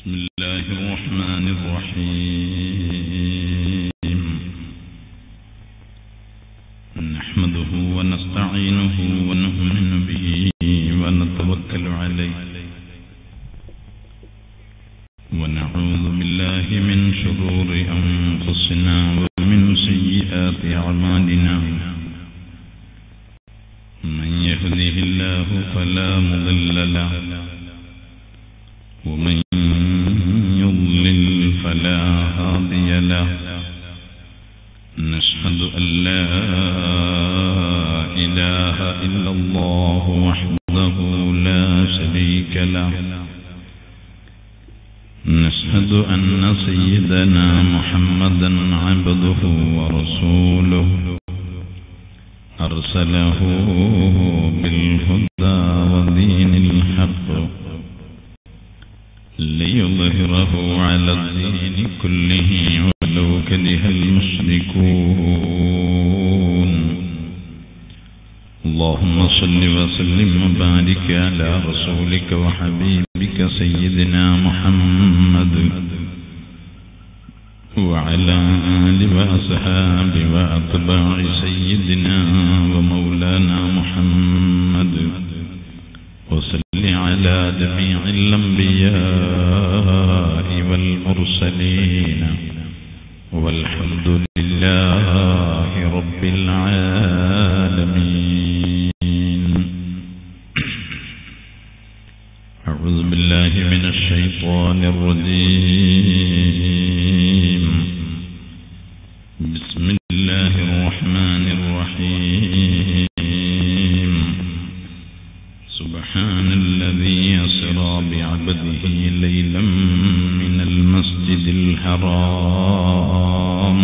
بسم الله الرحمن الرحيم نحمده ونستعينه ونؤمن به ونتوكل عليه ونعوذ بالله من شرور أنفسنا ومن سيئات أعمالنا من يهده الله فلا مضل له ومن يضلل فلا هادي له نشهد أن لا إله إلا الله وحده لا شريك له نشهد أن سيدنا محمدا عبده ورسوله أرسله بالهدى ودين الحق ليظهره على الدين كله ولو كره المشركون اللهم صل وسلم وبارك على رسولك وحبيبك سيدنا محمد وعلى آل وأصحاب وأتباع سيدنا ومولانا محمد وصل على جميع الأنبياء والمرسلين والحمد لله رب العالمين أعوذ بالله من الشيطان الرجيم بسم الله الرحمن الرحيم سبحان الذي أسرى بعبده ليلا من المسجد الحرام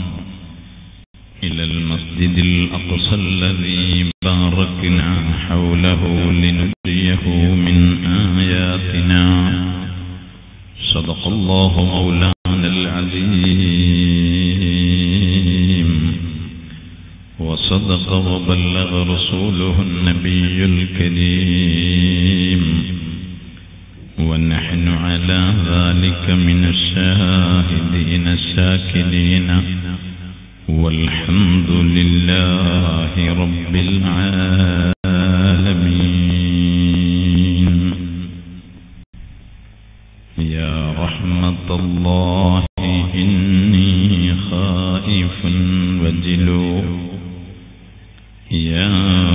إلى المسجد الأقصى الذي باركنا حوله لنريه من آياتنا صدق الله مولانا العظيم وصدق وبلغ رسوله النبي الكريم ونحن على ذلك من الشاهدين الشاكرين والحمد لله رب العالمين يا رحمة الله إني خائف وجلو يا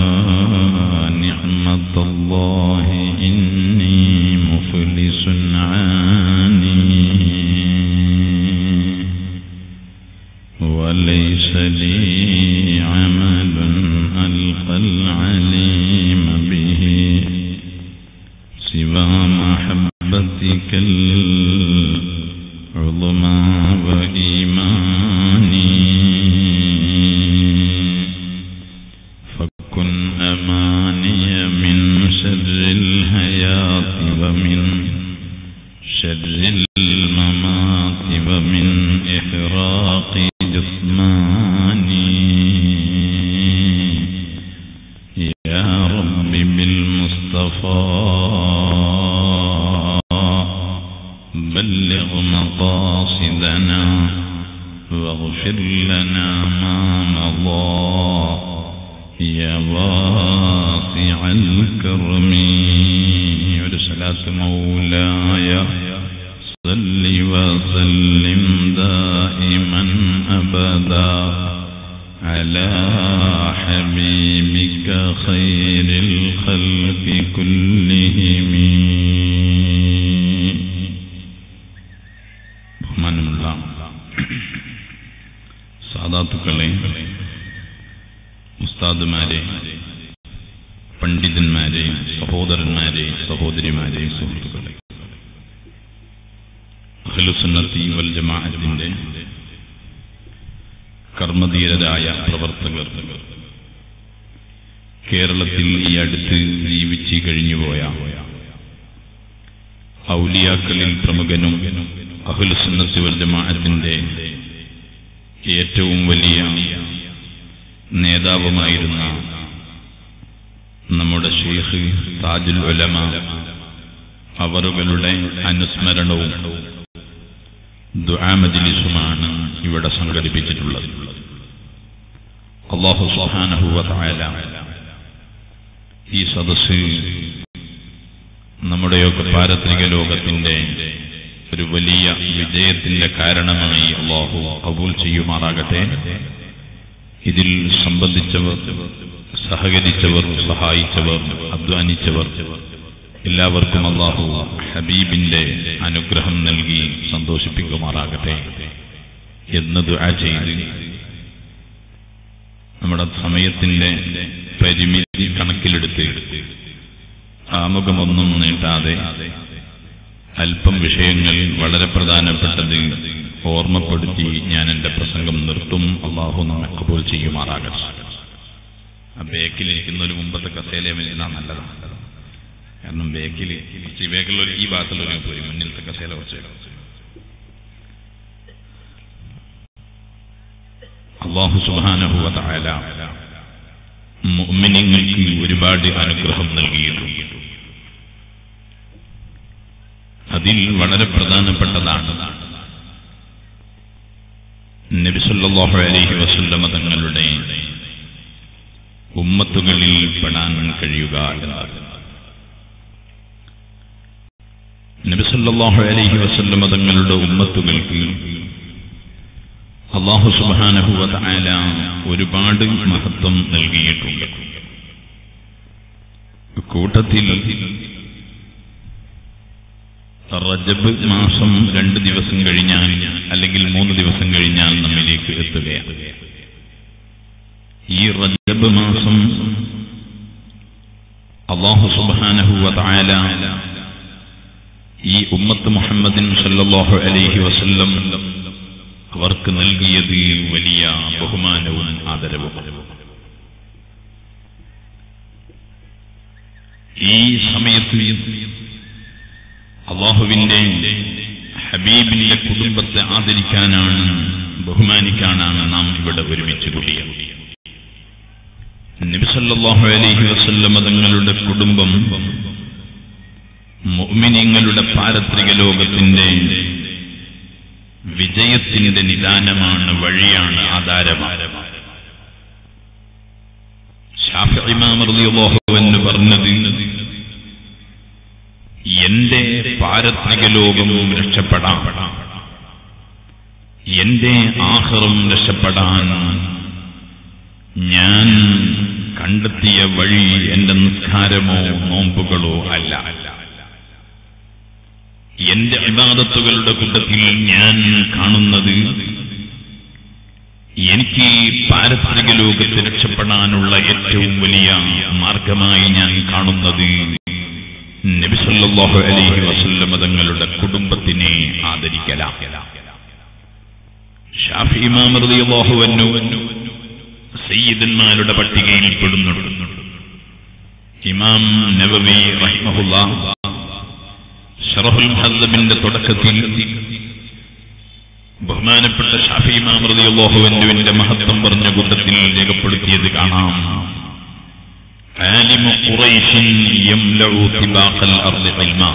نعمة الله إني مفلس عاني وليس لي عمل ألقى العليم به سوى محبتك العظمى وإيماني فكن أماني من شر الحياة ومن شر الممات ومن إحراق جسماني يا رب بالمصطفى بلغ مقاصدنا واغفر لنا ما مضى يا واسع الكرم ورسالة مولاي صل وسلم دائما أبدا على حبيبك خير الخلق كلهم ബഹുമാനമുള്ള സാധാത്തുക്കളെ ഉസ്താദുമാരെ പണ്ഡിതന്മാരെ സഹോദരന്മാരെ സഹോദരിമാരെ സുഹൃത്തുക്കളെ അഖിലുസുന്നത്തി വൽ ജമാഅത്തിന്റെ കർമ്മധീരരായ പ്രവർത്തകർ കേരളത്തിൽ ഈ അടുത്ത് ജീവിച്ച് കഴിഞ്ഞുപോയ ഔലിയാക്കളിൽ പ്രമുഖനും അഹുലുസുന്നത്തി വൽ ജമാഅത്തിന്റെ ഏറ്റവും വലിയ നേതാവുമായിരുന്ന നമ്മുടെ ഷെയ്ഖ് താജുൽ ഉലമ അവറുകളുടെ അനുസ്മരണ സ്മരണവും ദുആമജിലിസുമാണ് ഇവിടെ സംഘടിപ്പിച്ചിട്ടുള്ളത് അള്ളാഹു സുഹാനഹുവ തായാല ഈ സദസ് നമ്മുടെയൊക്കെ പാരത്രിക ലോകത്തിന്റെ ഒരു വലിയ വിജയത്തിന്റെ കാരണമായി അള്ളാഹു കബൂൽ ചെയ്യുമാറാകട്ടെ ഇതിൽ സംബന്ധിച്ചവർ സഹകരിച്ചവർ സഹായിച്ചവർ അധ്വാനിച്ചവർ എല്ലാവർക്കും അള്ളാഹു ഹബീബിന്റെ അനുഗ്രഹം നൽകി സന്തോഷിപ്പിക്കുമാറാകട്ടെ എന്ന് ദുആ ചെയ്ത് നമ്മുടെ സമയത്തിന്റെ പരിമിതി കണക്കിലെടുത്ത് ആമുഖമൊന്നും നീട്ടാതെ അല്പം വിഷയങ്ങൾ വളരെ പ്രധാനപ്പെട്ടത് ഓർമ്മപ്പെടുത്തി ഞാൻ എന്റെ പ്രസംഗം നിർത്തും അള്ളാഹു നമ്മെ കബൂൽ ചെയ്യുമാറാകട്ടെ ആ ബേക്കിലിരിക്കുന്ന ഒരു മുമ്പത്തെ കസേലയിൽ ഇരുന്നാൽ നല്ലതാണ് കാരണം ബേക്കിൽ ഈ ബേക്കിലുള്ള ഈ ഭാഗത്തുള്ളവരും പോയി മുന്നിലത്തെ കസേല കുറച്ച് അള്ളാഹു സുബാനഹുവ തായാല മുഅ്മിനീങ്ങൾക്ക് ഒരുപാട് അനുഗ്രഹം നൽകിയിട്ടുണ്ട് അതിൽ വളരെ പ്രധാനപ്പെട്ടതാണ് നബിസല്ലാഹു അലൈഹി വസല്ലമ തങ്ങളുടെ ഉമ്മത്തുകളിൽ പെടാൻ കഴിയുക എന്നതാണ് നബിസല്ലാഹു അലൈഹി വസല്ലമ തങ്ങളുടെ ഉമ്മത്തുകൾക്ക് അള്ളാഹു സുബാനഹുവ തായാല ഒരുപാട് മഹത്വം നൽകിയിട്ടുണ്ട് കൂട്ടത്തിൽ റജബ് മാസം രണ്ട് ദിവസം കഴിഞ്ഞാൽ അല്ലെങ്കിൽ മൂന്ന് ദിവസം കഴിഞ്ഞാൽ നമ്മിലേക്ക് എത്തുകയാണ് ഈ റജബ് മാസം അള്ളാഹു സുബാനഹുവ തായാല ഈ ഉമ്മത്ത് മുഹമ്മദിൻ സല്ലല്ലാഹു അലൈഹി വസല്ലം അവർക്ക് നൽകിയത് വലിയ ബഹുമാനവും ആദരവും ഈ സമയത്ത് അള്ളാഹുവിന്റെ ഹബീബിന്റെ കുടുംബത്തെ ആദരിക്കാനാണ് ബഹുമാനിക്കാനാണ് നാം ഇവിടെ ഒരുമിച്ച് കൂടിയത് നബിസല്ലാഹു അലൈഹി വസല്ലമ തങ്ങളുടെ കുടുംബം മുഅ്മിനീങ്ങളുടെ പാരത്രിക ലോകത്തിന്റെ വിജയത്തിന്റെ നിദാനമാണ് വഴിയാണ് ആധാരമാണ് ഷാഫിമാമറിയാഹുവെന്ന് പറഞ്ഞത് എന്റെ പാരത്രിക ലോകം രക്ഷപ്പെടാം എന്റെ ആഹ്റം രക്ഷപ്പെടാൻ ഞാൻ കണ്ടെത്തിയ വഴി എന്റെ നിസ്കാരമോ നോമ്പുകളോ അല്ല എന്റെ ഇബാദത്തുകളുടെ കൂട്ടത്തിൽ ഞാൻ കാണുന്നത് എനിക്ക് പാരസ്പരിക ലോകത്ത് രക്ഷപ്പെടാനുള്ള ഏറ്റവും വലിയ മാർഗമായി ഞാൻ കാണുന്നത് നബിസല്ലാഹു അലൈഹി വസല്ലമ തങ്ങളുടെ കുടുംബത്തിനെ ആദരിക്കലാം ഷാഫി ഇമാം റളിയല്ലാഹു അൻഹു സയ്യിദന്മാരുടെ പട്ടികയിൽ പെടുന്നുണ്ട് ഇമാം നബവി റഹിമഹുല്ലാ ഷറഹുൽ മുഹദ്ദബിന്റെ തുടക്കത്തിൽ ബഹുമാനപ്പെട്ട ഷാഫി ഇമാം റളിയല്ലാഹു അൻഹുവിന്റെ മഹത്വം പറഞ്ഞ കൂട്ടത്തിൽ രേഖപ്പെടുത്തിയത് കാണാം عالم قريش يملأ طباق الأرض علما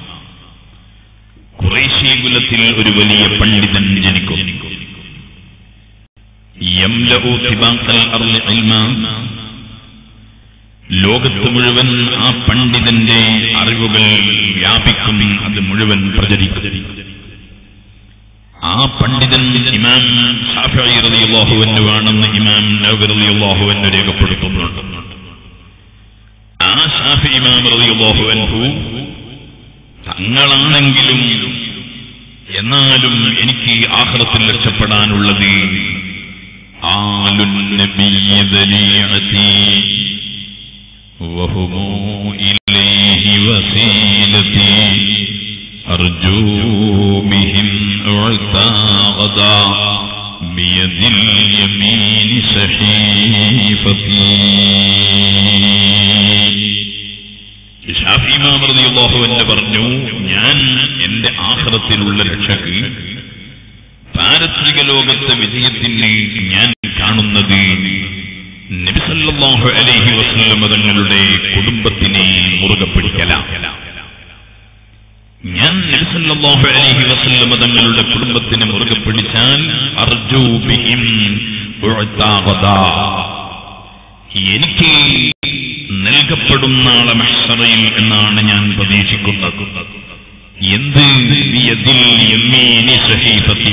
ഖുറൈശി കുലത്തിൽ ഒരു വലിയ പണ്ഡിതൻ ജനിക്കും യംലഉ തിബാഖൽ അർളി ഇൽമാ ലോകത്ത് മുഴുവൻ ആ പണ്ഡിതന്റെ അറിവുകൾ വ്യാപിക്കും അത് മുഴുവൻ പ്രചരിക്കും ആ പണ്ഡിതൻ ഇമാം ഷാഫി റളിയല്ലാഹുവിനുവാണെന്ന് ഇമാം നവവി റളിയല്ലാഹുവിന് രേഖപ്പെടുത്തുന്നുണ്ട് ആ ഷാഫി ഇമാം റളിയല്ലാഹുവിൻഹു തങ്ങളാണെങ്കിലും എന്നാലും എനിക്ക് ആഹ്റത്തിൽ രക്ഷപ്പെടാനുള്ളത് ആലുൻ നബിയ്യ ദലീഅതി وهم إليه وسيلتي أرجو بهم أعتى غدا بيد اليمين سحيفتي ഷാഫി ഇമാം റളിയല്ലാഹു അൻഹു പറഞ്ഞു ഞാൻ എന്റെ ആഖിറത്തിലുള്ള രക്ഷക്ക് പാരത്രിക ലോകത്തെ വിജയത്തിന് ഞാൻ കാണുന്നത് നബിസല്ലാഹു അലൈഹി വസല്ലം തങ്ങളുടെ കുടുംബത്തിനെ മുറുകെ പിടിക്കല ഞാൻ നബിസല്ലല്ലാഹു അലൈഹി വസല്ലമ തങ്ങളുടെ കുടുംബത്തിനെ മുറുകെ പിടിച്ചാൽ അർജു ബിഹിം ഉഅ്താ ഗദാ. എനിക്ക് നൽകപ്പെടും നാളെ മഹ്ശറയിൽ എന്നാണ് ഞാൻ പ്രതീക്ഷിക്കുന്നത് എന്ത് ബിയദിൽ യമീനി സഹീഫത്തി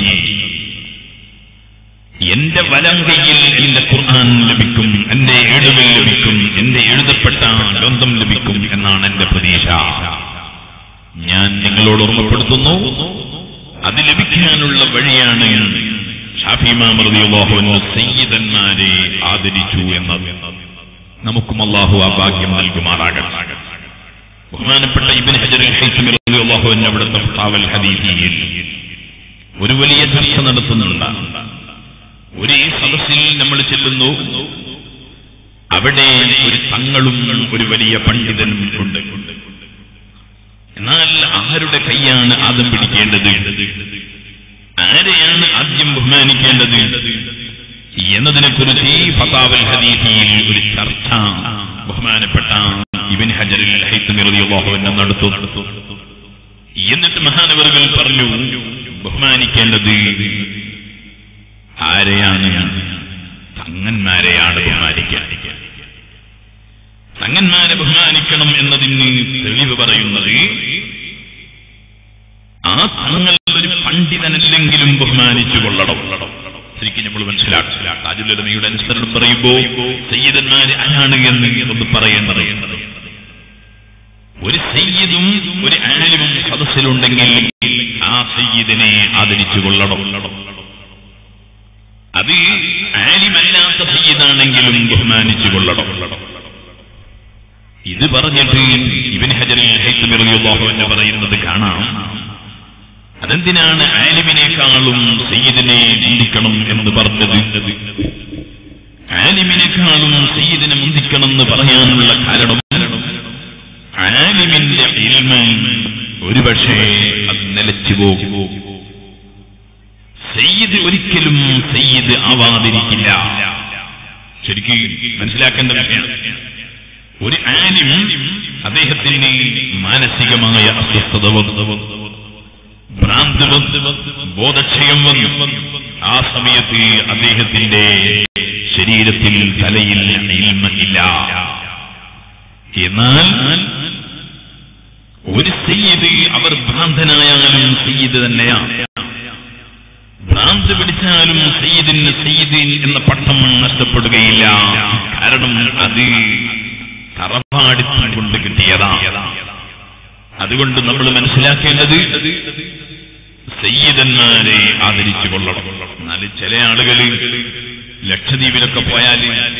എന്റെ വലം കൈയിൽ എന്റെ ഖുർആൻ ലഭിക്കും എന്റെ ഏടുകൾ ലഭിക്കും എന്റെ എഴുതപ്പെട്ട ഗ്രന്ഥം ലഭിക്കും എന്നാണ് എന്റെ പ്രതീക്ഷ ഞാൻ നിങ്ങളോട് ഓർമ്മപ്പെടുത്തുന്നു അത് ലഭിക്കാനുള്ള വഴിയാണ് ഷാഫിമാമൃതിയുള്ളാഹുവിന് സയ്യിദന്മാരെ ആദരിച്ചു എന്നത് നമുക്കും അള്ളാഹു ആ ഭാഗ്യം നൽകുമാറാകട്ടെ ബഹുമാനപ്പെട്ട ഇബിൻ ഹജറുൽ ഹൈത്തമി റളിയല്ലാഹുവിന് അവിടുത്തെ ഫാവൽ ഹദീസിയിൽ ഒരു വലിയ ചർച്ച നടത്തുന്നുണ്ട് ഒരു സദസ്സിൽ നമ്മൾ ചെല്ലുന്നു അവിടെ ഒരു തങ്ങളും ഒരു വലിയ പണ്ഡിതനും ഉണ്ട് എന്നാൽ ആരുടെ കൈയാണ് ആദ്യം പിടിക്കേണ്ടത് ആരെയാണ് ആദ്യം ബഹുമാനിക്കേണ്ടത് എന്നതിനെ കുറിച്ച് ഈ ഫതാവൽ ഹദീസിയിൽ ഒരു ചർച്ച ബഹുമാനപ്പെട്ട ഇബിൻ ഹജറിൽ ഹൈത്തുമിറിയാഹുവിനെ നടത്തു എന്നിട്ട് മഹാനവറുകൾ പറഞ്ഞു ബഹുമാനിക്കേണ്ടത് ആരെയാണ് തങ്ങന്മാരെയാണ് ബഹുമാനിക്കാൻ തങ്ങന്മാരെ ബഹുമാനിക്കണം എന്നതിന് തെളിവ് പറയുന്നത് ആ തങ്ങൾ ഒരു പണ്ഡിതനല്ലെങ്കിലും ബഹുമാനിച്ചു കൊള്ളണം ശരിക്കും നമ്മൾ മനസ്സിലാക്കില്ല താജുലമയുടെ അനുസരണം പറയുമ്പോ സയ്യിദന്മാര് ആരാണ് എന്ന് ഒന്ന് പറയേണ്ടത് ഒരു സയ്യിദും ഒരു ആലിമും സദസ്സിലുണ്ടെങ്കിൽ ആ സയ്യിദിനെ ആദരിച്ചു കൊള്ളണം അത് ആലിമല്ലാത്ത സയ്യിദാണെങ്കിലും ബഹുമാനിച്ചു കൊള്ളണം ഇത് പറഞ്ഞിട്ട് ഇബിൻ ഹജറിൽ ഹൈത്തുമിറിയാഹു എന്ന് പറയുന്നത് കാണാം അതെന്തിനാണ് ആലിമിനേക്കാളും സയ്യിദിനെ ചിന്തിക്കണം എന്ന് പറഞ്ഞത് ആലിമിനേക്കാളും സയ്യിദിനെ മുന്തിക്കണം എന്ന് പറയാനുള്ള കാരണം ആലിമിന്റെ ഇൽമ ഒരുപക്ഷെ അത് നിലച്ചു പോകും സയ്യിദ് ഒരിക്കലും സയ്യിദ് ആവാതിരിക്കില്ല ശരിക്കും മനസ്സിലാക്കേണ്ട വിഷയമാണ് ഒരു ആലിം അദ്ദേഹത്തിന് മാനസികമായ അസ്വസ്ഥത വന്നു ഭ്രാന്ത് വന്നു ബോധക്ഷയം വന്നു ആ സമയത്ത് അദ്ദേഹത്തിന്റെ ശരീരത്തിൽ തലയിൽ ഇൽമ ഇല്ല എന്നാൽ ഒരു സയ്യിദ് അവർ ഭ്രാന്തനായാലും സയ്യിദ് തന്നെയാണ് ഭ്രാന്ത് പിടിച്ചാലും സയ്യിദിന് സയ്യിദ് എന്ന പട്ടം നഷ്ടപ്പെടുകയില്ല കാരണം അത് തറവാടിത്തം കൊണ്ട് കിട്ടിയതാണ് അതുകൊണ്ട് നമ്മൾ മനസ്സിലാക്കേണ്ടത് സയ്യിദന്മാരെ ആദരിച്ചു കൊള്ളണം എന്നാൽ ചില ആളുകൾ ലക്ഷദ്വീപിലൊക്കെ പോയാൽ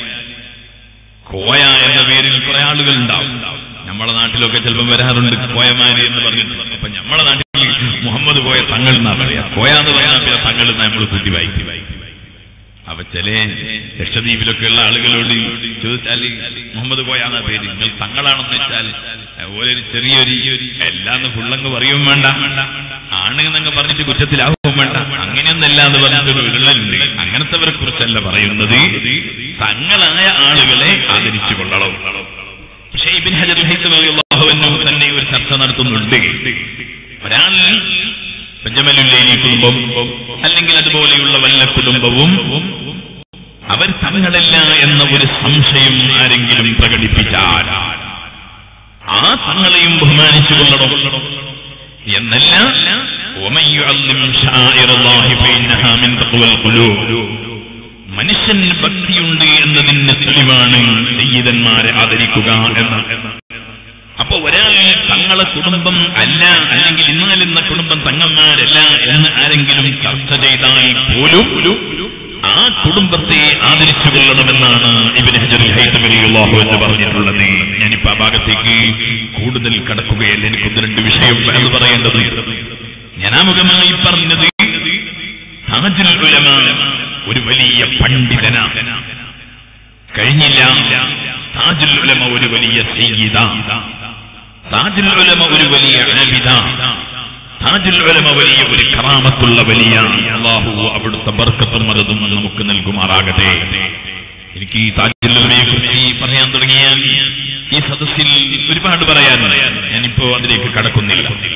കോയ എന്ന പേരിൽ കുറെ ആളുകൾ ഉണ്ടാവും നമ്മളെ നാട്ടിലൊക്കെ ചിലപ്പോൾ വരാറുണ്ട് കോയമാരി എന്ന് പറഞ്ഞിട്ട് അപ്പൊ നമ്മളെ നാട്ടിൽ മുഹമ്മദ് കോയ തങ്ങൾ എന്നാ പറയാ കോയ എന്ന് പറഞ്ഞാൽ പിന്നെ തങ്ങൾ എന്നാ നമ്മൾ കൂട്ടി വായിക്കും അപ്പൊ ചില ലക്ഷദ്വീപിലൊക്കെ ഉള്ള ആളുകളോട് ചോദിച്ചാൽ മുഹമ്മദ് കോയ എന്ന പേര് നിങ്ങൾ തങ്ങളാണെന്ന് വെച്ചാൽ ഒരു ചെറിയൊരു എല്ലാന്ന് ഫുള്ളങ്ങ് പറയും വേണ്ട ആണെന്നങ്ങ് പറഞ്ഞിട്ട് കുറ്റത്തിലാവും വേണ്ട അങ്ങനെയൊന്നല്ല എന്ന് പറഞ്ഞിട്ടൊരു വിരളുണ്ട് അങ്ങനത്തെവരെ കുറിച്ചല്ല പറയുന്നത് തങ്ങളായ ആളുകളെ ആദരിച്ചു കൊള്ളണം പക്ഷേ ഇബിൻ ഹജർ ഹൈത്തമറിയാഹുവിനും തന്നെ ഒരു ചർച്ച നടത്തുന്നുണ്ട് ഒരാൾ പഞ്ചമലുല്ലേനി കുടുംബം അല്ലെങ്കിൽ അതുപോലെയുള്ള വല്ല കുടുംബവും അവർ തങ്ങളല്ല എന്ന ഒരു സംശയം ആരെങ്കിലും പ്രകടിപ്പിച്ചാൽ ആ തങ്ങളെയും ബഹുമാനിച്ചു കൊള്ളണം എന്നല്ല ومن يعظم شعائر الله فإنها من تقوى القلوب മനുഷ്യന് ഭക്തിയുണ്ട് എന്നതിന് തെളിവാണ് സയ്യിദന്മാരെ ആദരിക്കുക എന്ന് അപ്പൊ ഒരാൾ തങ്ങളെ കുടുംബം അല്ല അല്ലെങ്കിൽ ഇന്നാലിന്ന കുടുംബം തങ്ങന്മാരല്ല എന്ന് ആരെങ്കിലും ചർച്ച ചെയ്താൽ പോലും ആ കുടുംബത്തെ ആദരിച്ചു കൊള്ളണമെന്നാണ് ഇവന് ഹജറുൽ ഹൈത്തമലിയുള്ളാഹു എന്ന് പറഞ്ഞിട്ടുള്ളത് ഞാനിപ്പോ ആ ഭാഗത്തേക്ക് കൂടുതൽ കടക്കുകയല്ല എനിക്കൊന്ന് രണ്ട് വിഷയം എന്ന് പറയേണ്ടത് ഞാൻ ആമുഖമായി പറഞ്ഞത് താജുൽ ഉലമ ഒരു വലിയ പണ്ഡിതന കഴിഞ്ഞില്ല താജുൽ ഉലമ ഒരു വലിയ സയ്യിദ താജുൽ ഉലമ ഒരു വലിയ ആബിദ താജുൽ ഉലമ വലിയ ഒരു കറാമത്തുള്ള വലിയ അള്ളാഹു അവിടുത്തെ ബർക്കത്തും മരതും നമുക്ക് നൽകുമാറാകട്ടെ എനിക്ക് ഈ താജുൽ ഉലമയെ കുറിച്ച് പറയാൻ തുടങ്ങിയാൽ ഈ സദസ്സിൽ ഒരുപാട് പറയാനുണ്ട് ഞാനിപ്പോ അതിലേക്ക് കടക്കുന്നില്ല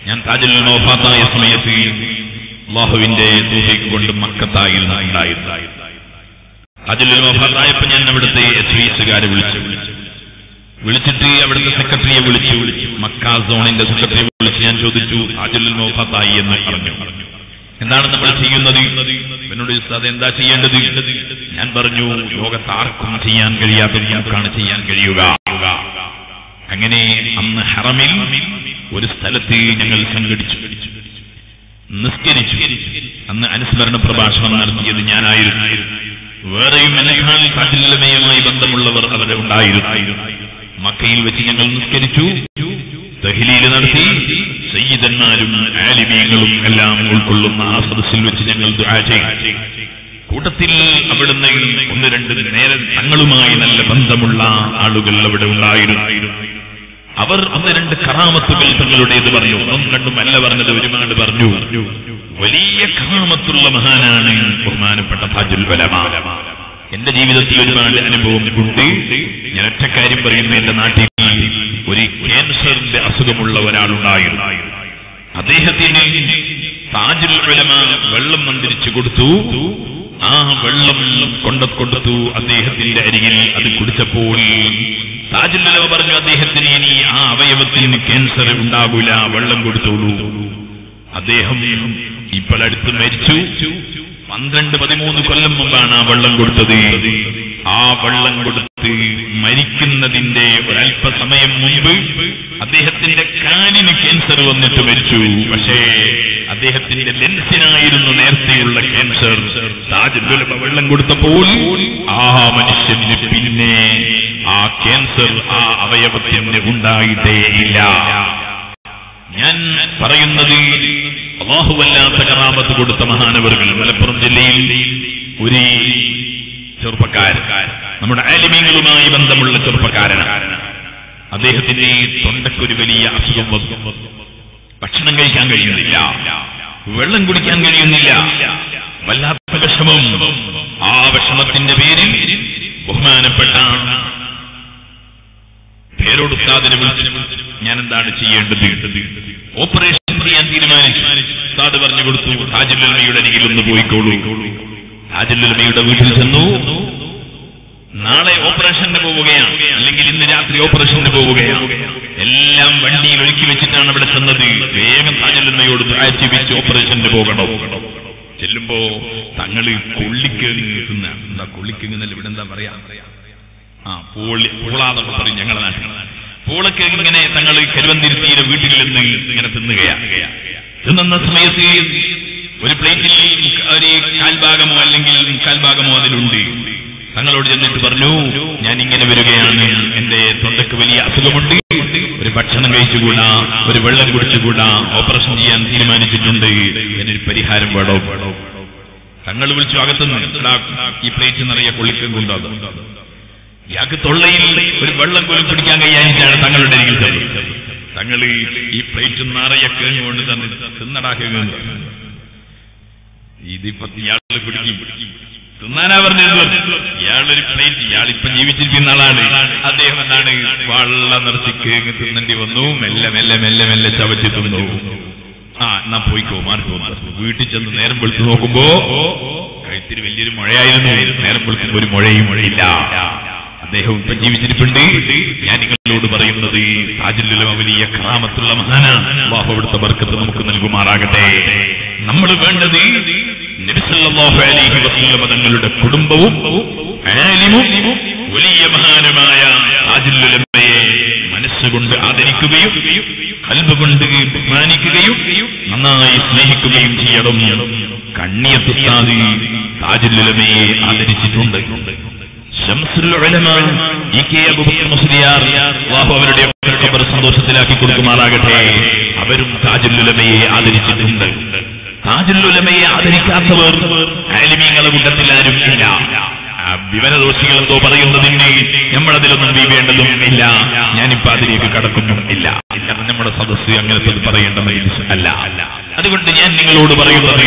ഞാൻ താജുൽ നോഫാത്തായ സമയത്ത് അള്ളാഹുവിന്റെ ദൂതയ്ക്ക് കൊണ്ട് മക്കത്തായിൽ ഉണ്ടായിരുന്നു താജുൽ നോഫാത്തായപ്പോ ഞാൻ അവിടുത്തെ എസ് വി എസുകാരെ വിളിച്ചു വിളിച്ചിട്ട് അവിടുത്തെ സെക്രട്ടറിയെ വിളിച്ചു മക്ക സോണിന്റെ സെക്രട്ടറിയെ വിളിച്ച് ഞാൻ ചോദിച്ചു താജുൽ നോഫാത്തായി എന്ന് പറഞ്ഞു എന്താണ് നമ്മൾ ചെയ്യുന്നത് എന്നോട് അത് എന്താ ചെയ്യേണ്ടത് ഞാൻ പറഞ്ഞു ലോകത്ത് ആർക്കും ചെയ്യാൻ കഴിയാത്തത് നമുക്കാണ് ചെയ്യാൻ കഴിയുക അങ്ങനെ അന്ന് ഹറമിൽ ഒരു സ്ഥലത്ത് ഞങ്ങൾ സംഘടിച്ചു നിസ്കരിച്ചു അന്ന് അനുസ്മരണ പ്രഭാഷണം നടത്തിയത് ഞാനായിരുന്നു വേറെയും എന്നെക്കാൾ കാറ്റിലമയുമായി ബന്ധമുള്ളവർ അവിടെ ഉണ്ടായിരുന്നു മക്കയിൽ വെച്ച് ഞങ്ങൾ നിസ്കരിച്ചു ദഹ്ലീല് നടത്തി സയ്യിദന്മാരും ആലിമീങ്ങളും എല്ലാം ഉൾക്കൊള്ളുന്ന ആ സദസ്സിൽ വെച്ച് ഞങ്ങൾ ദുആ ചെയ്തു കൂട്ടത്തിൽ അവിടുന്ന് ഒന്ന് രണ്ട് നേരെ തങ്ങളുമായി നല്ല ബന്ധമുള്ള ആളുകൾ അവിടെ ഉണ്ടായിരുന്നു അവർ ഒന്ന് രണ്ട് കറാമത്തുകൾ തങ്ങളുടേത് പറഞ്ഞു ഒന്നും രണ്ടും അല്ല പറഞ്ഞത് ഒരുപാട് പറഞ്ഞു വലിയ കറാമത്തുള്ള മഹാനാണ് ബഹുമാനപ്പെട്ട താജുൽ വലമ എന്റെ ജീവിതത്തിൽ ഒരുപാട് അനുഭവം ഉണ്ട് ഞാൻ ഒറ്റ കാര്യം പറയുന്നു എന്റെ നാട്ടിൽ ഒരു ക്യാൻസറിന്റെ അസുഖമുള്ള ഒരാളുണ്ടായിരുന്നു അദ്ദേഹത്തിന് താജുൽ ഉലമ വെള്ളം മന്ത്രിച്ചു കൊടുത്തു ആ വെള്ളം കൊണ്ട കൊടുത്തു അദ്ദേഹത്തിന്റെ അരികിൽ അത് കുടിച്ചപ്പോൾ താജുൽ ഉലമ പറഞ്ഞു അദ്ദേഹത്തിന് ഇനി ആ അവയവത്തിന് ക്യാൻസർ ഉണ്ടാകൂല വെള്ളം കൊടുത്തോളൂ അദ്ദേഹം ഇപ്പോൾ അടുത്ത് മരിച്ചു പന്ത്രണ്ട് പതിമൂന്ന് കൊല്ലം മുമ്പാണ് ആ വെള്ളം കൊടുത്തത് ആ വെള്ളം കൊടുത്ത് മരിക്കുന്നതിന്റെ ഒരല്പസമയം മുൻപ് അദ്ദേഹത്തിന്റെ കാലിന് ക്യാൻസർ വന്നിട്ട് മരിച്ചു പക്ഷേ അദ്ദേഹത്തിന്റെ ലെൻസിനായിരുന്നു നേരത്തെയുള്ള ക്യാൻസർ താജുലുലമ വെള്ളം കൊടുത്തപ്പോൾ ആ മനുഷ്യന് പിന്നെ ആ ക്യാൻസർ ആ അവയവത്തിന് ഉണ്ടായിട്ടേ ഇല്ല ഞാൻ പറയുന്നത് അള്ളാഹുവല്ലാത്ത കറാമത്ത് കൊടുത്ത മഹാനവറുകൾ മലപ്പുറം ജില്ലയിൽ ഒരു ചെറുപ്പക്കാരൻ നമ്മുടെ ആലിമീങ്ങളുമായി ബന്ധമുള്ള ചെറുപ്പക്കാരനാണ് അദ്ദേഹത്തിന്റെ തൊണ്ടയ്ക്കൊരു വലിയ അസുഖം വന്നു ഭക്ഷണം കഴിക്കാൻ കഴിയുന്നില്ല വെള്ളം കുടിക്കാൻ കഴിയുന്നില്ല വല്ലാത്ത വിഷമം ആ വിഷമത്തിന്റെ പേരിൽ ബഹുമാനപ്പെട്ട പേരോടുസ്താദിനെ വിളിച്ചു ഞാൻ എന്താണ് ചെയ്യേണ്ടത് ഓപ്പറേഷൻ ചെയ്യാൻ തീരുമാനിച്ചു ഉസ്താദ് പറഞ്ഞു കൊടുത്തു താജുലുലമയുടെ അരികിൽ ഒന്ന് പോയിക്കോളൂ താജുലുലമയുടെ വീട്ടിൽ ചെന്നു നാളെ ഓപ്പറേഷന് പോവുകയാണ് അല്ലെങ്കിൽ ഇന്ന് രാത്രി ഓപ്പറേഷന് പോവുകയാണ് എല്ലാം വണ്ടിയിൽ ഒരുക്കി വെച്ചിട്ടാണ് അവിടെ ചെന്നത് വേഗം താജുലുലമയോട് പ്രാചിപ്പിച്ച് ഓപ്പറേഷന് പോകണം ചെല്ലുമ്പോ തങ്ങള് കൊള്ളിക്കേറി നിൽക്കുന്ന എന്താ കൊള്ളിക്കുന്നല്ല ഇവിടെ എന്താ പറയാ ആ പൂളി പൂളാന്നൊക്കെ പറയും ഞങ്ങളുടെ നാട്ടിൽ പൂളക്ക് ഇങ്ങനെ തങ്ങൾ കരുവന്തിരുത്തിയുടെ വീട്ടിൽ നിന്ന് ഇങ്ങനെ തിന്നുകയാണ് തിന്നുന്ന സമയത്ത് ഒരു പ്ലേറ്റിൽ ഒരു കാൽഭാഗമോ അല്ലെങ്കിൽ മുക്കാൽ ഭാഗമോ അതിലുണ്ട് തങ്ങളോട് ചെന്നിട്ട് പറഞ്ഞു ഞാൻ ഇങ്ങനെ വരികയാണ് എന്റെ തൊണ്ടക്ക് വലിയ അസുഖമുണ്ട് ഒരു ഭക്ഷണം കഴിച്ചുകൂടാ ഒരു വെള്ളം കുടിച്ചുകൂടാ ഓപ്പറേഷൻ ചെയ്യാൻ തീരുമാനിച്ചിട്ടുണ്ട് എന്നൊരു പരിഹാരം വേണോ തങ്ങൾ വിളിച്ചു അകത്തുനിന്ന് ഈ പ്ലേറ്റ് നിറയെ കൊള്ളിക്കും കൊണ്ടത് ഇയാൾക്ക് തൊള്ളയിൽ ഒരു വെള്ളം പോലും പിടിക്കാൻ കഴിയാനിട്ടാണ് തങ്ങളുടെ അരികിൽ ചെന്നത് തങ്ങൾ ഈ പ്ലേറ്റ് നിറയെ കേങ്ങ് കൊണ്ട് തന്നെ തിന്നടാക്കുക ഇതിപ്പോ ഇയാൾ കുടിക്കും തിന്നാനാ പറഞ്ഞത് ഇയാളൊരു പ്ലേറ്റ് ഇയാളിപ്പം ജീവിച്ചിരിക്കുന്ന ആളാണ് അദ്ദേഹം എന്താണ് വള്ള നിറച്ച് കേങ്ങ് തിന്നേണ്ടി വന്നു മെല്ലെ മെല്ലെ മെല്ലെ മെല്ലെ ചവച്ച് തിന്നു ആ എന്നാ പോയിക്കോ മാറിക്കോ വീട്ടിൽ ചെന്ന് നേരം വെളുത്ത് നോക്കുമ്പോ കഴുത്തിന് വലിയൊരു മഴയായിരുന്നു നേരം വെളുക്കുമ്പോ ഒരു മഴയും മഴയില്ല അദ്ദേഹം ഇപ്പൊ ജീവിച്ചിരിപ്പുണ്ട് ഞാൻ നിങ്ങളോട് പറയുന്നത് താജുല്ലുലമ വലിയ ക്രാമത്തുള്ള മഹാനാണ് അള്ളാഹു അവിടുത്തെ വർക്കത്ത് നമുക്ക് നൽകുമാറാകട്ടെ നമ്മൾ വേണ്ടത് നബിസല്ലാഹു അലൈഹി വസല്ലമ തങ്ങളുടെ കുടുംബവും ആലിമും വലിയ മഹാനുമായ താജുല്ലുലമയെ മനസ്സുകൊണ്ട് ആദരിക്കുകയും കൽബുകൊണ്ട് ബഹുമാനിക്കുകയും നന്നായി സ്നേഹിക്കുകയും ചെയ്യണം കണ്ണിയത്തുത്താതി താജുല്ലുലമയെ ആദരിച്ചിട്ടുണ്ട് ശംസുൽ ഉലമ ഇ കെ അബൂബക്കർ മുസ്ലിയാർ അല്ലാഹു അവരുടെ ഖബർ സന്തോഷത്തിലാക്കി കൊടുക്കുമാറാകട്ടെ അവരും താജുല്ലുലമയെ ആദരിച്ചിട്ടുണ്ട് താജുല്ലുലമയെ ആദരിക്കാത്തവർ ആലിമീങ്ങളെ കൂട്ടത്തിൽ ആരും ഇല്ല ആ വിവരദോഷികൾ എന്തോ പറയുന്നതിന് നമ്മളതിലൊന്നും വീവേണ്ടതും ഇല്ല ഞാനിപ്പോ അതിലേക്ക് കടക്കുന്നും ഇല്ല കാരണം നമ്മുടെ സദസ്സ് അങ്ങനത്തെ പറയേണ്ടത് അല്ല അതുകൊണ്ട് ഞാൻ നിങ്ങളോട് പറയുന്നത്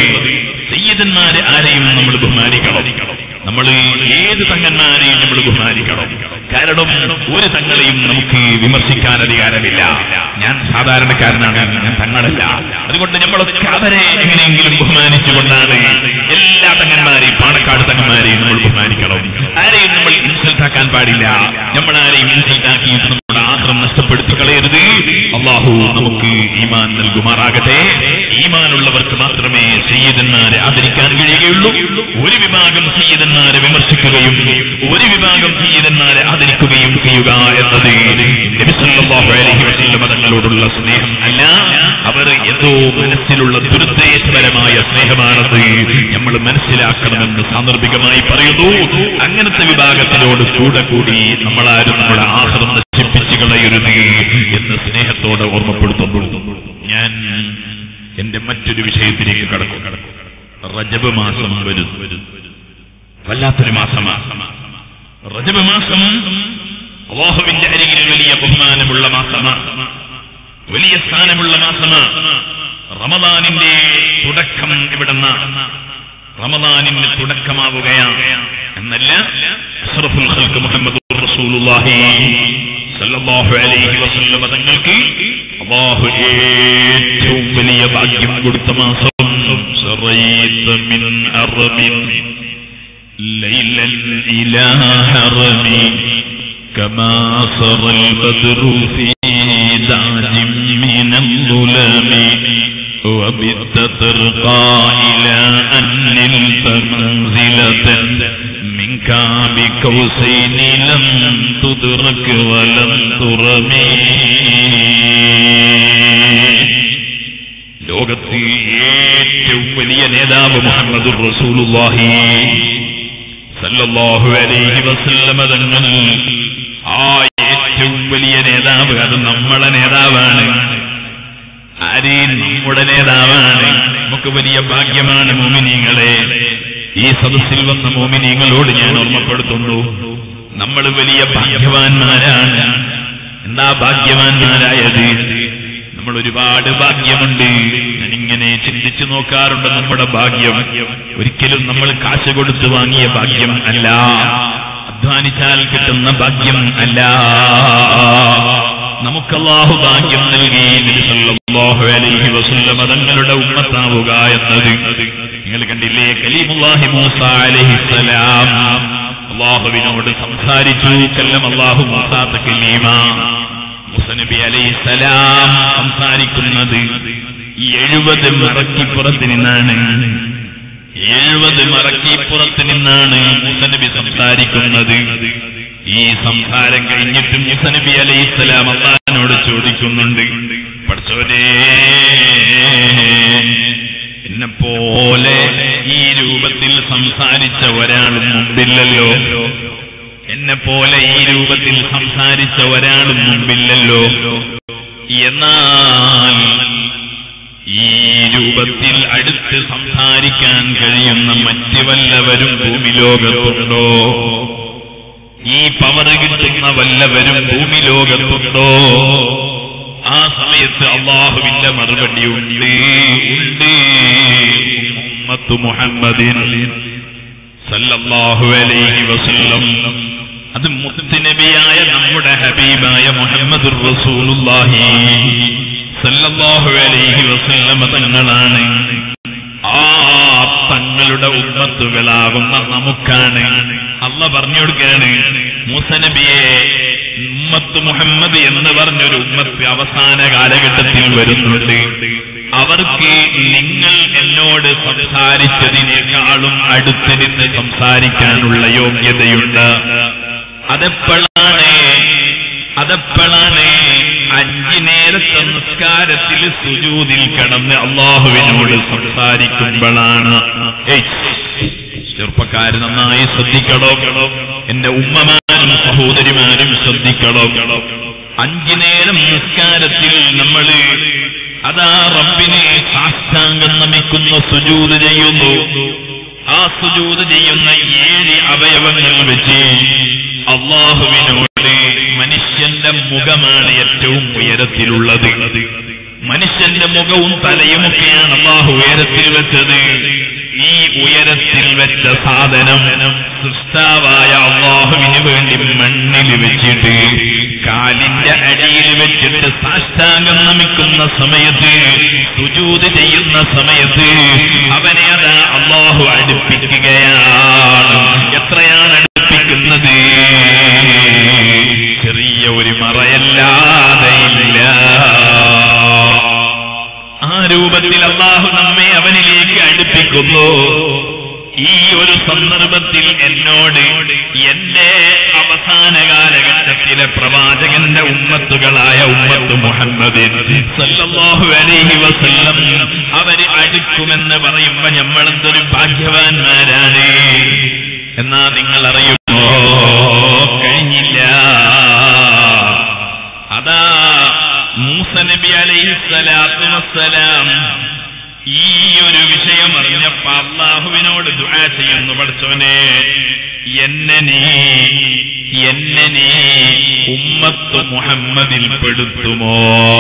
സയ്യിദന്മാരെ ആരെയും നമ്മൾ ബഹുമാനിക്കണം നമ്മൾ ഏത് തങ്ങന്മാരെയും നമ്മൾ ബഹുമാനിക്കണം കാരണം ഒരു തങ്ങളെയും നമുക്ക് വിമർശിക്കാൻ അധികാരമില്ല ഞാൻ സാധാരണക്കാരനാണ് ഞാൻ തങ്ങളല്ല അതുകൊണ്ട് നമ്മളൊക്കെ അവരെ എങ്ങനെയെങ്കിലും ബഹുമാനിച്ചുകൊണ്ടാണ് എല്ലാ തങ്ങന്മാരെയും പാണക്കാട് തങ്ങന്മാരെയും നമ്മൾ ബഹുമാനിക്കണം ആരെയും നമ്മൾ ഇൻസൾട്ട് ആക്കാൻ പാടില്ല നമ്മൾ ആരെയും ഇൻസൾട്ട് ആക്കിയിട്ട് നമ്മുടെ ആശ്രം നഷ്ടപ്പെടുത്തി കളയരുത് അള്ളാഹു നമുക്ക് ഈമാൻ നൽകുമാറാകട്ടെ ഈമാനുള്ളവർക്ക് മാത്രമേ സയ്യിദന്മാരെ ആദരിക്കാൻ കഴിയുകയുള്ളൂ ഒരു വിഭാഗം സയ്യിദന്മാരെ വിമർശിക്കുകയും ഒരു വിഭാഗം സയ്യിദന്മാരെ ആദരിക്കുകയും ചെയ്യുക എന്നത് നബി സല്ലല്ലാഹു അലൈഹി വസല്ലം തങ്ങളോടുള്ള സ്നേഹം അല്ല അവർ എന്തോ മനസ്സിലുള്ള ദുരുദ്ദേശപരമായ സ്നേഹമാണത് നമ്മൾ മനസ്സിലാക്കണമെന്ന് സാന്ദർഭികമായി പറയുന്നു അങ്ങനത്തെ വിഭാഗത്തിനോട് കൂടെ കൂടി നമ്മളാരും നമ്മുടെ ആഹ്റം നശിപ്പിച്ചു കളയരുത് എന്ന് സ്നേഹത്തോടെ ഓർമ്മപ്പെടുത്തുന്നു ഞാൻ എന്റെ മറ്റൊരു വിഷയത്തിലേക്ക് കടക്കും റജബ് മാസം വരും വല്ലാത്തൊരു മാസമാണ് റജബ് മാസം അള്ളാഹുവിന്റെ അരികിൽ വലിയ ബഹുമാനമുള്ള മാസമാണ് വലിയ സ്ഥാനമുള്ള മാസമാണ് റമദാനിന്റെ തുടക്കം ഇവിടുന്ന് റമദാനിന് തുടക്കമാവുകയാണ് എന്നല്ല അഷ്റഫുൽ ഖൽഖ് മുഹമ്മദ് റസൂലുള്ളാഹി സല്ലല്ലാഹു അലൈഹി വസല്ലം തങ്ങൾക്ക് അല്ലാഹു ഏറ്റവും വലിയ ഭാഗ്യം കൊടുത്ത മാസം സറൈത മിൻ അറബിൻ ليلا إلى هرمي كما صر البدر في دعج من الظلم وبت ترقى إلى أن نلت منزلة منك بكوسين لم تدرك ولم ترمي ലോകത്ത് ഏറ്റവും വലിയ നേതാവ് മുഹമ്മദ് റസൂലുള്ളാഹി സല്ലല്ലാഹു അലൈഹി വസല്ലമ തങ്ങൾ ആ ഏറ്റവും വലിയ നേതാവ് അത് നമ്മളെ നേതാവാണ് ആര് നമ്മുടെ നേതാവാണ് നമുക്ക് വലിയ ഭാഗ്യമാണ് മോമിനിങ്ങളെ ഈ സദസ്സിൽ വന്ന മോമിനിങ്ങളോട് ഞാൻ ഓർമ്മപ്പെടുത്തുന്നു നമ്മൾ വലിയ ഭാഗ്യവാന്മാരാണ് എന്താ ഭാഗ്യവാന്മാരായത് നമ്മൾ ഒരുപാട് ഭാഗ്യമുണ്ട് ഞാനിങ്ങനെ ചിന്തിച്ചു നോക്കാറുണ്ട് നമ്മുടെ ഭാഗ്യം ഒരിക്കലും നമ്മൾ കാശ് കൊടുത്ത് വാങ്ങിയ ഭാഗ്യം അല്ല അധ്വാനിച്ചാൽ കിട്ടുന്ന ഭാഗ്യം അല്ല നമുക്കല്ലാഹു ഭാഗ്യം നൽകി നബി സല്ലല്ലാഹു അലൈഹി വസല്ലം തങ്ങളുടെ ഉമ്മത്താവുക എന്നത് നിങ്ങൾ കണ്ടില്ലേ കലീമുല്ലാഹി മൂസ അലൈഹിസ്സലാം അള്ളാഹുവിനോട് സംസാരിച്ചു കല്ലം അള്ളാഹു മൂസ തകലീമ മുസനബി അലൈഹിസ്സലാം സംസാരിക്കുന്നത് എഴുപത് മറക്കിപ്പുറത്ത് നിന്നാണ് എഴുപത് മറക്കിപ്പുറത്ത് നിന്നാണ് മുസനബി സംസാരിക്കുന്നത് ഈ സംസാരം കഴിഞ്ഞിട്ടും മുസനബി അലൈഹിസ്സലാം അള്ളഹാനോട് ചോദിക്കുന്നുണ്ട് പഠിച്ചവനെ എന്നെ പോലെ ഈ രൂപത്തിൽ സംസാരിച്ച ഒരാളും മുമ്പില്ലല്ലോ എന്നെ പോലെ ഈ രൂപത്തിൽ സംസാരിച്ച ഒരാളും മുമ്പില്ലല്ലോ എന്നാൽ ഈ രൂപത്തിൽ അടുത്ത് സംസാരിക്കാൻ കഴിയുന്ന മറ്റ് വല്ലവരും ഭൂമി ലോകത്തുണ്ടോ ഈ പവർ കിട്ടുന്ന വല്ലവരും ഭൂമി ലോകത്തുണ്ടോ ആ സമയത്ത് അള്ളാഹുവിന്റെ മറുപടി ഉണ്ട് ഉണ്ട് ഉമ്മത്ത് മുഹമ്മദിൻ സല്ലല്ലാഹു അലൈഹി വസല്ലം അത് മുത്തുനബിയായ നമ്മുടെ ഹബീബായ മുഹമ്മദ് റസൂലുള്ളാഹി സല്ലല്ലാഹു അലൈഹി വസല്ലം തങ്ങളാണ് ആ തങ്ങളുടെ ഉമ്മത്തുകളാകുന്ന നമുക്കാണ് അല്ല പറഞ്ഞു കൊടുക്കുകയാണ് മൂസനബിയെ ഉമ്മത്ത് മുഹമ്മദ് എന്ന് പറഞ്ഞൊരു ഉമ്മത്ത് അവസാന കാലഘട്ടത്തിൽ വരുന്നുണ്ട് അവർക്ക് നിങ്ങൾ എന്നോട് സംസാരിച്ചതിനേക്കാളും അടുത്തിരുന്ന് സംസാരിക്കാനുള്ള യോഗ്യതയുണ്ട് അതെപ്പോഴാണ് അതെപ്പോഴാണ് അഞ്ചു നേരത്തെ നിസ്കാരത്തിൽ സുജൂതിൽ കടന്ന് അള്ളാഹുവിനോട് സംസാരിക്കുമ്പോഴാണ് ഏയ്, ചെറുപ്പക്കാര് നന്നായി ശ്രദ്ധിക്കണോ എന്റെ ഉമ്മമാരും സഹോദരിമാരും ശ്രദ്ധിക്കണോ അഞ്ചു നേരം നിസ്കാരത്തിൽ നമ്മള് അതാ റബ്ബിനെ സാഷ്ടാംഗം നമിക്കുന്ന സുജൂത് ചെയ്യുന്നു ആ സുജൂത് ചെയ്യുന്ന ഏഴ് അവയവങ്ങൾ വെച്ച് അള്ളാഹുവിനോട് മനുഷ്യന്റെ മുഖമാണ് ഏറ്റവും ഉയരത്തിലുള്ളത് മനുഷ്യന്റെ മുഖവും തലയുമൊക്കെയാണ് അള്ളാഹു ഉയരത്തിൽ വെച്ചത് ഈ ഉയരത്തിൽ വെച്ച സാധനം സൃഷ്ടാവായ അള്ളാഹുവിന് വേണ്ടി മണ്ണിൽ വെച്ചിട്ട് കാലിന്റെ അടിയിൽ വെച്ചിട്ട് സാഷ്ടാംഗം നമിക്കുന്ന സമയത്ത് സുജൂത് ചെയ്യുന്ന സമയത്ത് അവനെ അത് അള്ളാഹു അടുപ്പിക്കുകയാണ് എത്രയാണ് അടുപ്പിക്കുന്നത് ചെറിയ ഒരു മറയല്ലാതെ ഇല്ല ആ രൂപത്തിൽ അള്ളാഹു നമ്മെ അവനിലേക്ക് അടുപ്പിക്കുന്നു ഈ ഒരു സന്ദർഭത്തിൽ എന്നോട് എന്റെ അവസാന കാലഘട്ടത്തിലെ പ്രവാചകന്റെ ഉമ്മത്തുകളായ ഉമ്മത്ത് മുഹമ്മദ് സല്ലല്ലാഹു അലൈഹി വസല്ലം അവര് അടുക്കുമെന്ന് പറയുമ്പോ നമ്മളെന്തൊരു ഭാഗ്യവാന്മാരാണ് എന്നാ നിങ്ങൾ അറിയുമോ കഴിഞ്ഞില്ല അതാ മൂസ നബി അലൈഹി സ്വലാത്തു വസ്സലാം ഈ ഒരു വിഷയം അറിഞ്ഞപ്പോ അള്ളാഹുവിനോട് ദുആ ചെയ്യുന്നു പഠിച്ചവനെ എന്നെ നീ എന്നെ നീ ഉമ്മത്ത് മുഹമ്മദിൽ പെടുത്തുമോ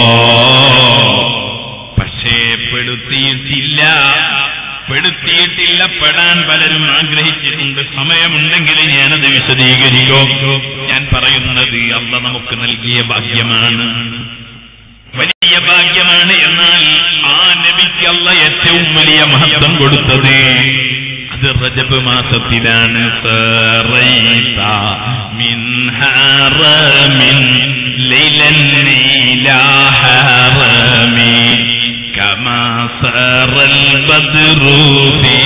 പക്ഷേ പെടുത്തിയിട്ടില്ല പെടുത്തിയിട്ടില്ല പെടാൻ പലരും ആഗ്രഹിച്ചിട്ടുണ്ട് സമയമുണ്ടെങ്കിൽ ഞാനത് വിശദീകരിക്കും ഞാൻ പറയുന്നത് അല്ല നമുക്ക് നൽകിയ ഭാഗ്യമാണ് വലിയ ഭാഗ്യമാണ് എന്നാൽ ആ നബിക്ക് അല്ല ഏറ്റവും വലിയ മഹത്വം കൊടുത്തത് അത് റജബ് മാസത്തിലാണ് സറൈത മിൻ ഹറമിൻ ലൈലൻ നീലാ ഹറമി كما سار البدر في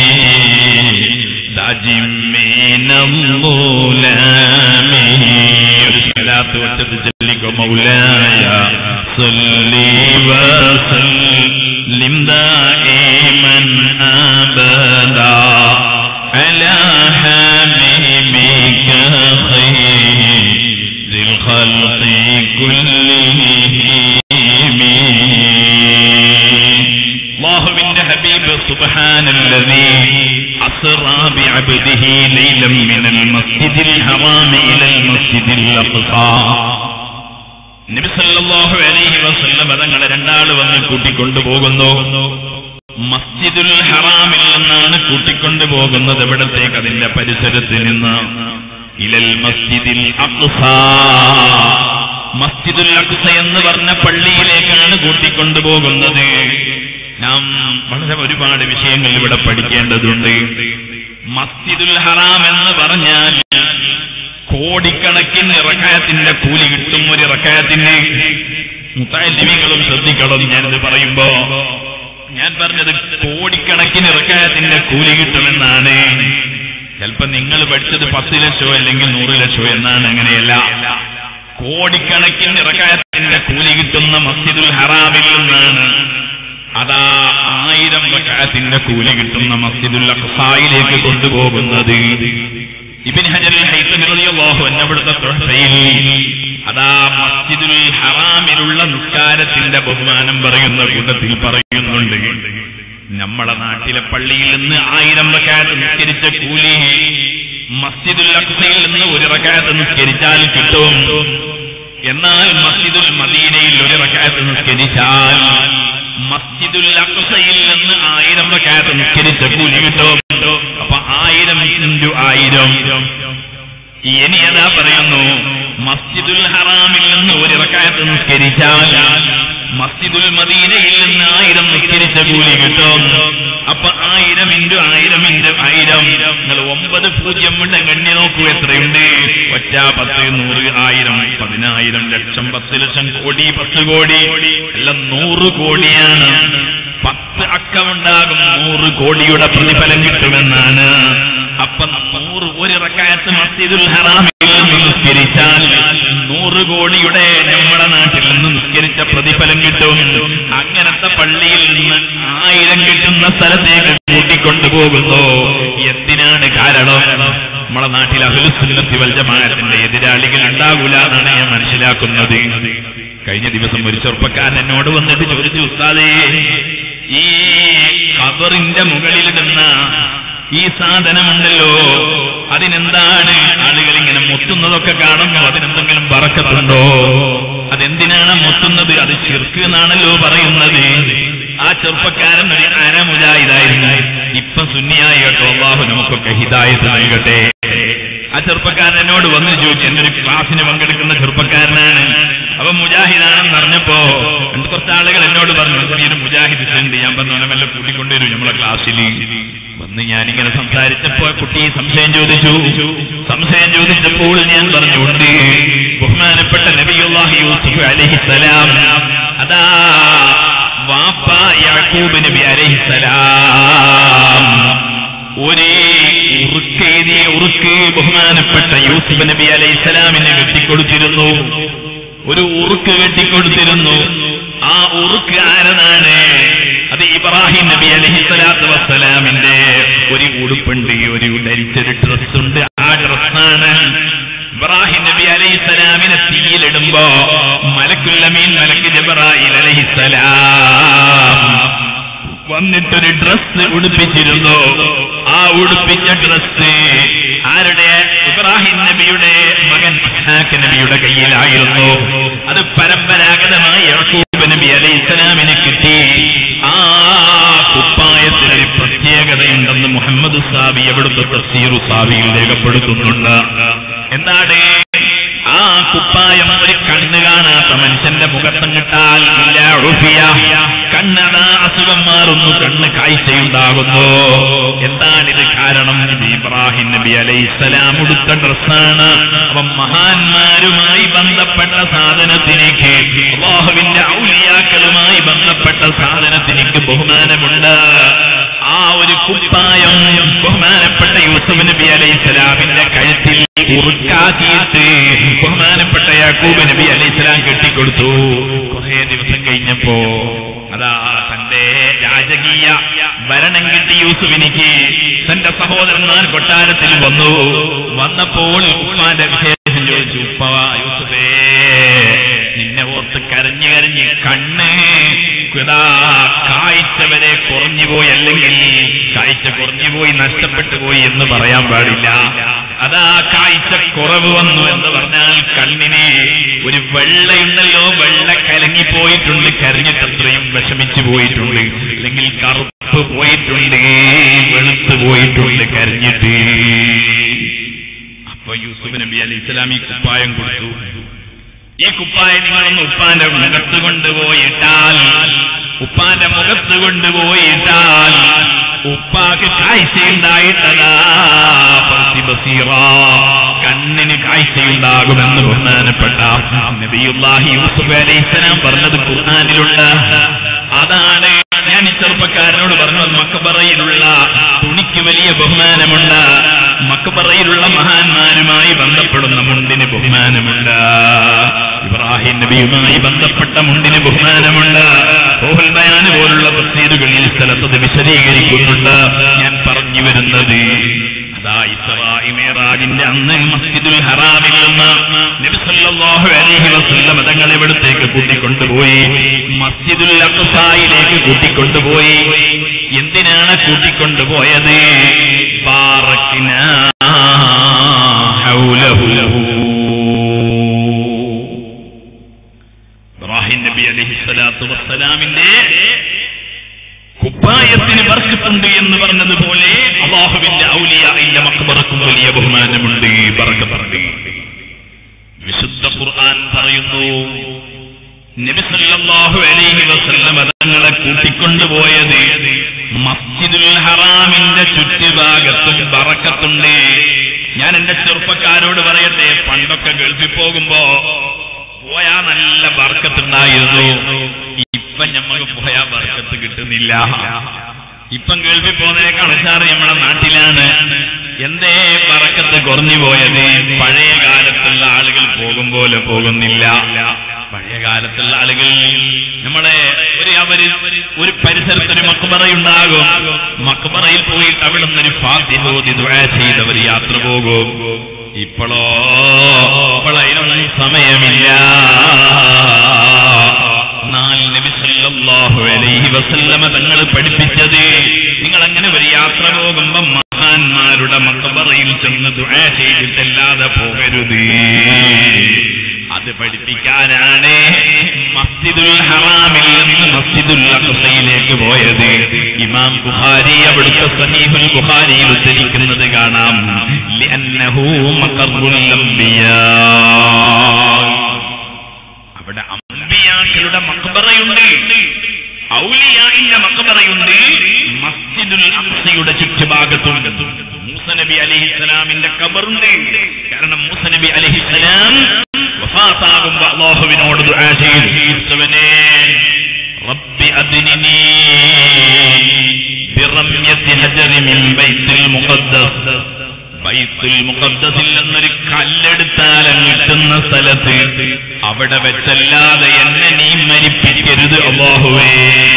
داج من الظلام الصلاة وتتجلك مولاي صلي وسلم دائما أبدا على حبيبك خير الخلق كلهم അള്ളാഹുവിന്റെ ഹബീബ് സുബ്ഹാനല്ലദീ അസ്റാ ബിഅബ്ദിഹി ലൈലൻ മിനൽ മസ്ജിദിൽ ഹറാം ഇലൽ മസ്ജിദിൽ അഖ്സാ നബി സല്ലല്ലാഹു അലൈഹി വസല്ലം തങ്ങളെ രണ്ടാള് വന്ന് കൂട്ടിക്കൊണ്ടുപോകുന്നു മസ്ജിദുൽ ഹറാമിൽ നിന്നാണ് കൂട്ടിക്കൊണ്ടുപോകുന്നത് എവിടത്തേക്ക് അതിന്റെ പരിസരത്ത് നിന്ന് ഇലൽ മസ്ജിദിൽ അഖ്സാ മസ്ജിദുൽ അഖ്സ എന്ന് പറഞ്ഞ പള്ളിയിലേക്കാണ് കൂട്ടിക്കൊണ്ടുപോകുന്നത് നാം വളരെ ഒരുപാട് വിഷയങ്ങൾ ഇവിടെ പഠിക്കേണ്ടതുണ്ട് മസ്ജിദുൽ ഹറാം എന്ന് പറഞ്ഞാൽ കോടിക്കണക്കിന് ഇറക്കായത്തിന്റെ കൂലി കിട്ടും ഒരു ഇറക്കായത്തിന് മുത്താലിമികളും ശ്രദ്ധിക്കണം ഞാനിത് പറയുമ്പോ ഞാൻ പറഞ്ഞത് കോടിക്കണക്കിന് ഇറക്കായത്തിന്റെ കൂലി കിട്ടുമെന്നാണ് ചിലപ്പോ നിങ്ങൾ പഠിച്ചത് പത്ത് ലക്ഷോ അല്ലെങ്കിൽ നൂറ് ലക്ഷോ എന്നാണ് അങ്ങനെയല്ല കോടിക്കണക്കിന് ഇറക്കായത്തിന്റെ കൂലി കിട്ടുന്ന മസ്ജിദുൽ ഹറാമിൽ നിന്നാണ് അതാ ആയിരം റക്കാത്തിന്റെ കൂലി കിട്ടുന്ന മസ്ജിദുൽ അഖ്സായിലേക്ക് കൊണ്ടുപോകുന്നത് ഇബിൻ ഹജറിൽ ഹൈത്തമി റളിയല്ലാഹു അൻഹു അവിടുത്തെ തുഹഫയിൽ അതാ മസ്ജിദുൽ ഹറാമിലുള്ള നിസ്കാരത്തിന്റെ ബഹുമാനം പറയുന്ന കൂട്ടത്തിൽ പറയുന്നുണ്ട് നമ്മളെ നാട്ടിലെ പള്ളിയിൽ നിന്ന് ആയിരം റക്കാത്ത് നിസ്കരിച്ച കൂലി മസ്ജിദുൽ അഖ്സയിൽ നിന്ന് ഒരു റക്കാത്ത് നിസ്കരിച്ചാൽ കിട്ടും എന്നാൽ മസ്ജിദുൽ മദീനയിൽ ഒരു റക്കാത്ത് നിസ്കരിച്ചാൽ മസ്ജിദുൽ അഖ്സയിൽ നിന്ന് ആയിരം റക്കാത്ത് നിസ്കരിച്ച കൂലി കിട്ടും അപ്പൊ ആയിരം ഇൻറ്റു ആയിരം ഇനി അതാ പറയുന്നു മസ്ജിദുൽ ഹറാമിൽ നിന്ന് ഒരു റക്കാത്ത് നിസ്കരിച്ചാൽ മസ്ജിദുൽ മദീനയിൽ നിന്ന് ആയിരം നിസ്കരിച്ച കൂലി കിട്ടും അപ്പൊ ആയിരം ഇൻറ്റു ആയിരം ഇൻറ്റു ആയിരം നിങ്ങൾ ഒമ്പത് പൂജ്യം കൊണ്ട് ഗണ്യ നോക്കൂ എത്രയുണ്ട് ഒറ്റ പത്ത് നൂറ് ആയിരം പതിനായിരം ലക്ഷം പത്ത് ലക്ഷം കോടി പത്ത് കോടി എല്ലാം നൂറ് കോടിയാണ് പത്ത് അക്കമുണ്ടാകും നൂറ് കോടിയുടെ പ്രതിഫലം കിട്ടുമെന്നാണ് അപ്പൊ നൂറ് ഒരു റക്കായത്ത് മസ്ജിദുൽ ഹറാമിൽ നിന്ന് നിസ്കരിച്ചാൽ നൂറ് കോടിയുടെ നമ്മുടെ നാട്ടിൽ നിന്ന് നിസ്കരിച്ച പ്രതിഫലം കിട്ടും അങ്ങനത്തെ പള്ളിയിൽ നിന്ന് ആയിരം കിട്ടുന്ന സ്ഥലത്തേക്ക് കൂട്ടിക്കൊണ്ടുപോകുന്നു എന്തിനാണ് കാരണം നമ്മുടെ നാട്ടിൽ അഹുലുസുന്നത്തി വൽജമാഅത്തിന്റെ എതിരാളികൾ ഉണ്ടാകൂല എന്നാണ് ഞാൻ മനസ്സിലാക്കുന്നത് കഴിഞ്ഞ ദിവസം ഒരു ചെറുപ്പക്കാരൻ എന്നോട് വന്നിട്ട് ചോദിച്ചു ഉസ്താദേ ഈ ഖബറിന്റെ മുകളിലിടുന്ന ഈ സാധനമുണ്ടല്ലോ അതിനെന്താണ് ആളുകൾ ഇങ്ങനെ മുത്തുന്നതൊക്കെ കാണുമ്പോൾ അതിനെന്തെങ്കിലും പറക്കത്തുണ്ടോ അതെന്തിനാണ് മുത്തുന്നത് അത് ചിർക്ക് എന്നാണല്ലോ പറയുന്നത് ആ ചെറുപ്പക്കാരൻ ഒരു അരമുജാഹിദായിരുന്നു ഇപ്പൊ സുന്നിയായി കേട്ടോ അള്ളാഹു നമുക്കൊക്കെ ഹിദായത്ത് നൽകട്ടെ ആ ചെറുപ്പക്കാരൻ എന്നോട് വന്ന് ചോദിച്ചു എന്റെ ഒരു ക്ലാസ്സിന് പങ്കെടുക്കുന്ന ചെറുപ്പക്കാരനാണ് അവ മുജാഹിദാണെന്ന് അറിഞ്ഞപ്പോ രണ്ട് കുറച്ച് ആളുകൾ എന്നോട് പറഞ്ഞു ചെറിയൊരു മുജാഹിദ് ഉണ്ട് ഞാൻ പറഞ്ഞു അവനെ മെല്ലെ കൂട്ടിക്കൊണ്ടുവരും നമ്മളെ ക്ലാസ്സിൽ വന്ന് ഞാനിങ്ങനെ സംസാരിച്ചപ്പോ കുട്ടി സംശയം ചോദിച്ചു സംശയം ചോദിച്ചപ്പോൾ ഞാൻ പറഞ്ഞു ഉണ്ട് ബഹുമാനപ്പെട്ട നബിയുല്ലാഹി യൂസുഫ് അലഹിസലാം അതാ വാപ്പ യാക്കൂബ് നബി അലഹിസലാം ഒരേ ഉറുക്കേതിയ ഉറുക്ക് ബഹുമാനപ്പെട്ട യൂസുഫ് നബി അലൈഹി സ്വലാമിനെ വെട്ടിക്കൊടുത്തിരുന്നു ഒരു ഉറുക്ക് വെട്ടിക്കൊടുത്തിരുന്നു ആ ഉറുക്ക് ആരതാണ് അത് ഇബ്രാഹിം നബി അലഹി സ്വലാത്തു വസ്സലാമിന്റെ ഒരു ഉടുപ്പുണ്ട് ഒരു ധരിച്ചൊരു ഡ്രസ്സുണ്ട് ആ ഡ്രസ്സാണ് ഇബ്രാഹിം നബി അലൈഹി സ്വലാമിനെ തീയിലിടുമ്പോ മലക്കുല്ലമീൻ മലക്ക് ജബറായിൽ അലഹിസലാം വന്നിട്ടൊരു ഡ്രസ് ഉടുപ്പിച്ചിരുന്നു ആ ഉടുപ്പിച്ച ഡ്രസ് ആരുടെ ഇബ്രാഹിം നബിയുടെ മകൻ ഇസ്ഹാഖ് നബിയുടെ കയ്യിലായിരുന്നു അത് പരമ്പരാഗതമായി യഹൂബ് നബി അലൈഹി ഇസ്ലാമിന് കിട്ടി ആ കുപ്പായത്തിനൊരു പ്രത്യേകതയുണ്ടെന്ന് മുഹമ്മദ് സാബി എവിടുത്തെ തഫ്സീറു സാബിയിൽ രേഖപ്പെടുത്തുന്നുണ്ട് എന്താണ് ആ കുപ്പായം ഒരു കണ്ണ് കാണാത്ത മനുഷ്യന്റെ മുഖത്തും കിട്ടാൽ ഇല്ല ഉറുഫിയ കണ്ണതാ അസുഖം മാറുന്നു കണ്ണ് കാഴ്ചയുണ്ടാകുന്നു എന്താണിത് കാരണം ഇത് ഇബ്രാഹിം നബി അലൈഹിസ്സലാം ഉടുത്ത ഡ്രസ്സാണ് അപ്പം മഹാന്മാരുമായി ബന്ധപ്പെട്ട സാധനത്തിലേക്ക് അള്ളാഹുവിന്റെ ഔലിയാക്കളുമായി ബന്ധപ്പെട്ട സാധനത്തിലേക്ക് ബഹുമാനമുണ്ട് ആ ഒരു കുപ്പായം ബഹുമാനപ്പെട്ട യൂസുഫ് നബി അലൈഹി സ്വലാമിന്റെ കഴുത്തിൽ ഉറുക്കാക്കിയിട്ട് ബഹുമാനപ്പെട്ട യാക്കൂബ് നബി അലൈഹി സ്വലാം കെട്ടിക്കൊടുത്തു കുറെ ദിവസം കഴിഞ്ഞപ്പോ അതാ തന്റെ രാജകീയ ഭരണം കിട്ടി യൂസുഫിനിക്ക് തന്റെ സഹോദരന്മാർ കൊട്ടാരത്തിൽ വന്നു വന്നപ്പോൾ ഉപ്പാന്റെ വിശേഷം ചോദിച്ചു ഉപ്പ യൂസുഫേ നിന്നെ ഓർത്ത് കരഞ്ഞു കരഞ്ഞ് കണ്ണ് ഇതാ കാഴ്ച വരെ കുറഞ്ഞുപോയി അല്ലെങ്കിൽ കാഴ്ച കുറഞ്ഞുപോയി നഷ്ടപ്പെട്ടു പോയി എന്ന് പറയാൻ പാടില്ല അതാ കാഴ്ച കുറവ് വന്നു എന്ന് പറഞ്ഞാൽ കണ്ണിന് ഒരു വെള്ളയുണ്ടല്ലോ വെള്ള കലങ്ങിപ്പോയിട്ടുണ്ട് കരഞ്ഞിട്ട് അത്രയും വിഷമിച്ചു പോയിട്ടുണ്ട് അല്ലെങ്കിൽ കറുപ്പ് പോയിട്ടുണ്ട് വെളുത്ത് പോയിട്ടുണ്ട് കരഞ്ഞിട്ട് അപ്പൊ യൂസുഫ് നബി അലി ഇസ്ലാം ഈ കുപ്പായം കൊടുത്തു ഈ കുപ്പായം നിങ്ങളൊന്ന് ഉപ്പാന്റെ മുഖത്ത് കൊണ്ടുപോയിട്ടാൽ ഉപ്പാന്റെ മുഖത്ത് കൊണ്ടുപോയിട്ടാൽ ഉപ്പാക്ക് കാഴ്ചയുണ്ടായിട്ടതാ ബസീറ കണ്ണിന് കാഴ്ചയുണ്ടാകുമെന്ന് ബഹുമാനപ്പെട്ട നബിയുല്ലാഹി യൂസുഫ് അലൈഹിസ്സലാം പറഞ്ഞത് ഖുർആനിലുണ്ട് അതാണ് ഞാൻ ഈ ചെറുപ്പക്കാരനോട് പറഞ്ഞത് മക്കബറയിലുള്ള തുണിക്ക് വലിയ ബഹുമാനമുണ്ട് മക്കബറയിലുള്ള മഹാന്മാരുമായി ബന്ധപ്പെടുന്ന മുണ്ടിന് ബഹുമാനമുണ്ട് ഇബ്രാഹിം നബിയുമായി ബന്ധപ്പെട്ട മുണ്ടിന് ബഹുമാനമുണ്ട് ഓഹൽ ബയാന് പോലുള്ള തഫ്സീറുകളിൽ സ്ഥലത്തത് വിശദീകരിക്കുന്നുണ്ട് ഞാൻ പറഞ്ഞു വരുന്നത് അതാ ഇസ്രായി മേറാജിന്റെ അന്ന് മസ്ജിദുൽ ഹറാമിൽ നിന്ന് നബി സല്ലല്ലാഹു അലൈഹി വസല്ലം തങ്ങൾ എവിടത്തേക്ക് കൂട്ടിക്കൊണ്ടുപോയി മസ്ജിദുൽ അഖ്സായിലേക്ക് കൂട്ടിക്കൊണ്ടുപോയി എന്തിനാണ് കൂട്ടിക്കൊണ്ടുപോയത് ബാറക്കിനാ ഹൗലഹു ഇബ്രാഹിം നബി അലൈഹി സ്വലാത്തു വസ്സലാമിന്റെ കുപ്പായത്തിന് ബർക്കത്തുണ്ട് എന്ന് പറഞ്ഞതുപോലെ അള്ളാഹുവിന്റെ ഔലിയായിന്റെ മക്ബറക്കും വലിയ ബഹുമാനമുണ്ട് ബർക്കത്തുണ്ട് വിശുദ്ധ ഖുർആൻ പറയുന്നു നബി സല്ലല്ലാഹു അലൈഹി വസല്ലം തങ്ങളെ കൂട്ടിക്കൊണ്ടുപോയത് മസ്ജിദുൽ ഹറാമിന്റെ ചുറ്റുഭാഗത്തും ബറക്കത്തുണ്ട് ഞാൻ എന്റെ ചെറുപ്പക്കാരോട് പറയട്ടെ പണ്ടൊക്കെ ഗൾഫിൽ പോകുമ്പോ പോയാ നല്ല ബർക്കത്തുണ്ടായിരുന്നു ഇപ്പൊ ഞമ്മക്ക് പോയാ ബർക്കത്ത് കിട്ടുന്നില്ല ഇപ്പം ഗൾഫിൽ പോകുന്നതിനേക്കാൾ ഉഷാറ് നമ്മളെ നാട്ടിലാണ് എന്തേ പറക്കത്ത് കുറഞ്ഞു പോയത് പഴയ കാലത്തുള്ള ആളുകൾ പോകും പോലെ പോകുന്നില്ല പഴയ കാലത്തുള്ള ആളുകൾ നമ്മളെ ഒരു അവര് ഒരു പരിസരത്തൊരു മക്ബറയുണ്ടാകും മക്ബറയിൽ പോയിട്ട് അവിടെ നിന്നൊരു ഫാത്തിഹോദി ദുആ ചെയ്തവർ യാത്ര പോകും ഇപ്പോഴോ ഇപ്പോഴതിനൊന്നും സമയമില്ല എന്നാൽ നബി സല്ലല്ലാഹു അലൈഹി വസല്ലമ തങ്ങൾ പഠിപ്പിച്ചത് നിങ്ങൾ അങ്ങനെ ഒരു യാത്ര പോകുമ്പോ മഹാന്മാരുടെ മക്ബറയിൽ ചെന്ന് ദുആ ചെയ്തിട്ടല്ലാതെ പോകരുത് അത് പഠിപ്പിക്കാനാണ് മക്ക മസ്ജിദുൽ ഹറാമിൽ നിന്ന് മസ്ജിദുൽ അഖ്സയിലേക്ക് പോയത് ഇമാം ബുഖാരി അവിടുത്തെ സഹീഹുൽ ബുഖാരിയിൽ ഉദ്ധരിക്കുന്നത് കാണാം ലിഅന്നഹു മഖറുൽ അംബിയാ അവിടെ അമ്പിയാക്കളുടെ മക്ബറയുണ്ട് ഔലിയായിന്റെ മക്ബറയുണ്ട് മസ്ജിദുൽ അഖ്സയുടെ ചുറ്റുഭാഗത്തുണ്ട് മൂസ നബി അലഹിസ്സലാമിന്റെ കബറുണ്ട് കാരണം മൂസ നബി അലഹിസ്സലാം വഫാത്താകുമ്പോ അള്ളാഹുവിനോട് ദുആ ചെയ്തു ഈശ്വരനെ റബ്ബി അദ്നിനി ബിറമ്യത്തി ഹജറി മിൻ ബൈത്തുൽ മുഖദ്ദസ് ബൈത്തുൽ മുഖദ്ദസിൽ നിന്നൊരു കല്ലെടുത്താൽ കിട്ടുന്ന സ്ഥലത്ത് അവിടെ വെച്ചല്ലാതെ എന്നെ നീ മരിപ്പിക്കരുത് അള്ളാഹുവേ